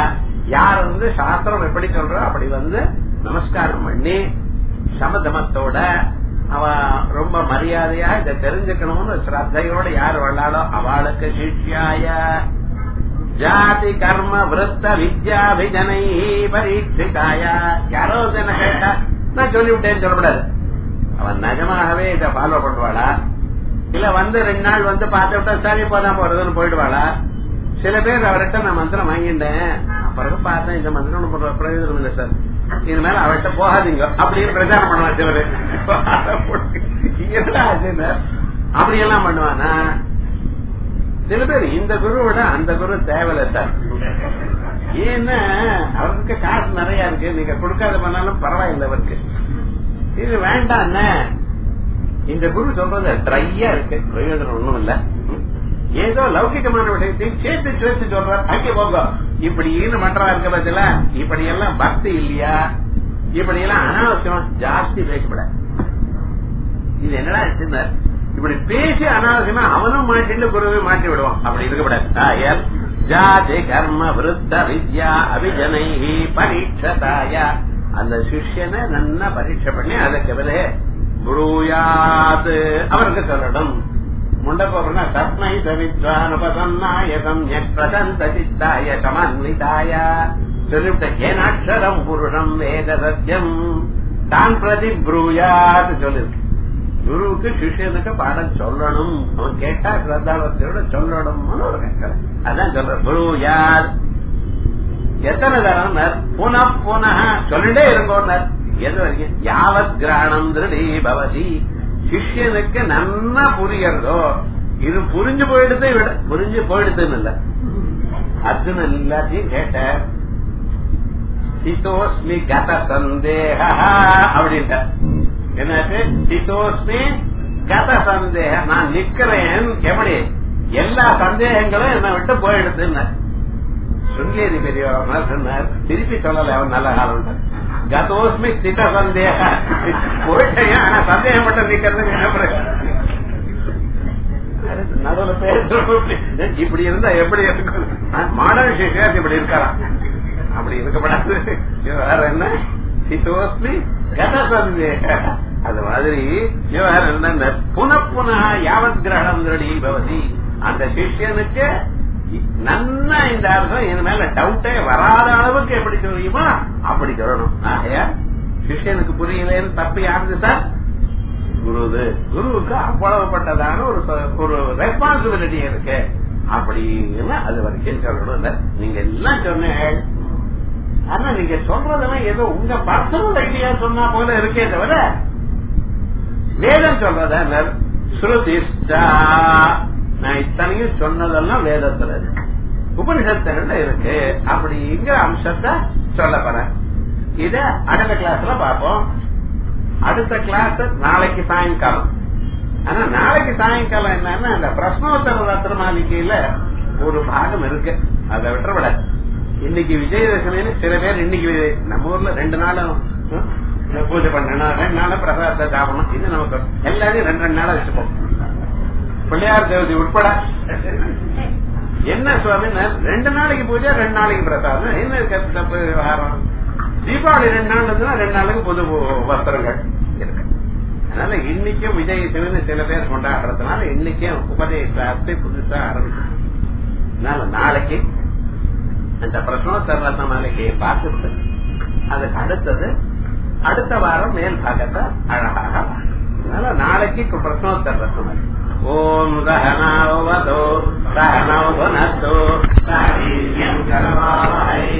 யார் வந்து சாஸ்திரம் எப்படி சொல்றோ அப்படி வந்து நமஸ்காரம் பண்ணி சமதமத்தோட அவ ரொம்ப மரியாதையா இதை தெரிஞ்சுக்கணும்னு ஸ்ரத்தையோட யார் வள்ளாளோ அவளுக்கு சிஷ்யாய ஜாதி கர்ம விருத்த வித்யாபிஜனை பரீட்சிதாய யாரோ என்ன கேட்டா நான் சொல்லிவிட்டேன்னு சொல்லக்கூடாது அவன் நிஜமாகவே இதை ஃபாலோ பண்ணுவாளா இல்ல வந்து ரெண்டு நாள் வந்து பார்த்து விட்டா சரி போதான் போறதுன்னு போயிடுவாளா சில பேர் அவர்கிட்ட நான் மந்திரம் வாங்கிட்டேன் பிறகு பார்த்தேன் இந்த மந்திரம் ஒண்ணும் பிரயோஜனம் இல்லை சார் இனிமேல அவர்கிட்ட போகாதீங்க அப்படின்னு பிரச்சாரம் பண்ணுவான் சிலரு என்னடா ஆச்சுன்னு அப்படி எல்லாம் பண்ணுவானா சில பேர் இந்த குருவோட அந்த குரு தேவையில்லை சார் ஏன்னா அவருக்கு காசு நிறைய இருக்கு நீங்க கொடுக்காத பண்ணாலும் பரவாயில்லை அவருக்கு இது வேண்டாம் இந்த குரு சொல்றது ட்ரையா இருக்கு பிரயோஜனம் ஒண்ணும் இல்ல ஏதோ லௌகிகமான விஷயத்தையும் சேர்த்து சேர்த்து சொல்றார் அங்கே போங்க இப்படின்னு மற்றவா இருக்க பட்சல இப்படி எல்லாம் பக்தி இல்லையா இப்படி எல்லாம் அனாவசியமா ஜாஸ்தி பேசப்பட இது என்னடா வச்சிருந்தார் இப்படி பேசி அனாவசியமா அவனும் மாட்டிட்டு குருவை மாட்டி விடுவான் அப்படி இருக்கக்கூடாது ஜாதி கர்ம விருத்த வித்யா அபிஜனை பரீட்சதாய அந்த சிஷ்யனை நல்லா பரீட்சை பண்ணி அதுக்கு பிறகு குருயாத் அவருக்கு சொல்லணும் முண்டப்போனா தஸ்மை சவித்வானுபசன்னாய சம்யக் பிரசந்த சித்தாய சமன்விதாய சொல்லிவிட்ட ஏனாட்சரம் புருஷம் வேத சத்தியம் தான் பிரதி ப்ரூயாத் சொல்லிருக்கு குருவுக்கு சிஷியனுக்கு பாடம் சொல்லணும் அவன் கேட்டா ஸ்ரத்தாவத்தையோட சொல்லணும்னு ஒரு கேட்கல அதான் சொல்ற குரு யார் எத்தனை தரம் புன புன சொல்லிட்டே இருங்கோன்னர் எது வரைக்கும் யாவத் கிராணம் திருடி பவதி சிஷ்யனுக்கு நன்னா புரியறதோ இது புரிஞ்சு போயிடுது விட புரிஞ்சு போயிடுதுன்னு இல்ல அர்ஜுனன் எல்லாத்தையும் கேட்ட சிதோஸ்மி கத சந்தேக அப்படின்ட்ட என்னாச்சு சிதோஸ்மி கத சந்தேக நான் நிக்கிறேன் எப்படி எல்லா சந்தேகங்களும் என்ன விட்டு போயிடுதுன்னு சுங்கேரி பெரியவர் சொன்னார் திருப்பி சொல்லல அவன் நல்ல காலம் கதோஸ்மி சித சந்தேக போயிட்டேன் ஆனா சந்தேகம் மட்டும் நிக்கிறது நடுவில் பேச இப்படி இருந்தா எப்படி இருக்கும் மாடர்ன் சேஷன் இப்படி இருக்கலாம் அப்படி இருக்கப்படாது வேற என்ன சிதோஸ்மி கத சந்தேக அது மாதிரி வேற என்ன புன புன யாவத் கிரகணம் பவதி அந்த சிஷியனுக்கு நன்னா இந்த அர்த்தம் இது மேல டவுட்டே வராத அளவுக்கு எப்படி சொல்லியுமா அப்படி சொல்லணும் ஆகையா சிஷியனுக்கு புரியலன்னு தப்பு யாருது சார் குருது குருவுக்கு அவ்வளவுப்பட்டதான ஒரு ஒரு ரெஸ்பான்சிபிலிட்டி இருக்கு அப்படின்னு அது வரைக்கும் சொல்லணும் இல்ல நீங்க எல்லாம் சொன்னீங்க ஆனா நீங்க சொல்றதெல்லாம் ஏதோ உங்க பர்சனல் ஐடியா சொன்னா போல இருக்கே தவிர வேதம் சொல்றத ஸ்ருதிஷ்டா நான் இத்தனையும் சொன்னதெல்லாம் வேதத்துல இருக்கு உபனிஷத்துகள்ல இருக்கு அப்படிங்கிற அம்சத்தை சொல்ல போறேன் இத அடுத்த கிளாஸ்ல பார்ப்போம் அடுத்த கிளாஸ் நாளைக்கு சாயங்காலம் ஆனா நாளைக்கு சாயங்காலம் என்னன்னா இந்த பிரஸ்னோத்தர ரத்ன மாளிகையில ஒரு பாகம் இருக்கு அதை விட்டுறவிட இன்னைக்கு விஜயதசமின்னு சில பேர் இன்னைக்கு நம்ம ஊர்ல ரெண்டு நாளும் பூஜை பண்ணணும் ரெண்டு நாளும் பிரசாதத்தை சாப்பிடணும் இது நமக்கு எல்லாரையும் ரெண்டு ரெண்டு நாளா வச்சுப்போம் பிள்ளையார் தேவதி உட்பட என்ன சுவாமி ரெண்டு நாளைக்கு பூஜை ரெண்டு நாளைக்கு பிரசாதம் என்ன தப்பு விவகாரம் தீபாவளி ரெண்டு நாள் இருந்துன்னா ரெண்டு நாளுக்கு புது வஸ்திரங்கள் இருக்கு அதனால இன்னைக்கும் விஜய் சிவன் சில பேர் கொண்டாடுறதுனால இன்னைக்கும் உபதேசத்தை புதுசா ஆரம்பிச்சு அதனால நாளைக்கு அந்த பிரசனோத்தர ரத்ன மாளிகையை பார்த்துட்டு அதுக்கு அடுத்தது அடுத்த வாரம் மேல் பாகத்தை அழகாக அதனால நாளைக்கு பிரசனோத்தர ரத்ன மாளிகை ஓம் சகனாவதோ சகனோ புனஸ்தோ சகீயம் கரவாய்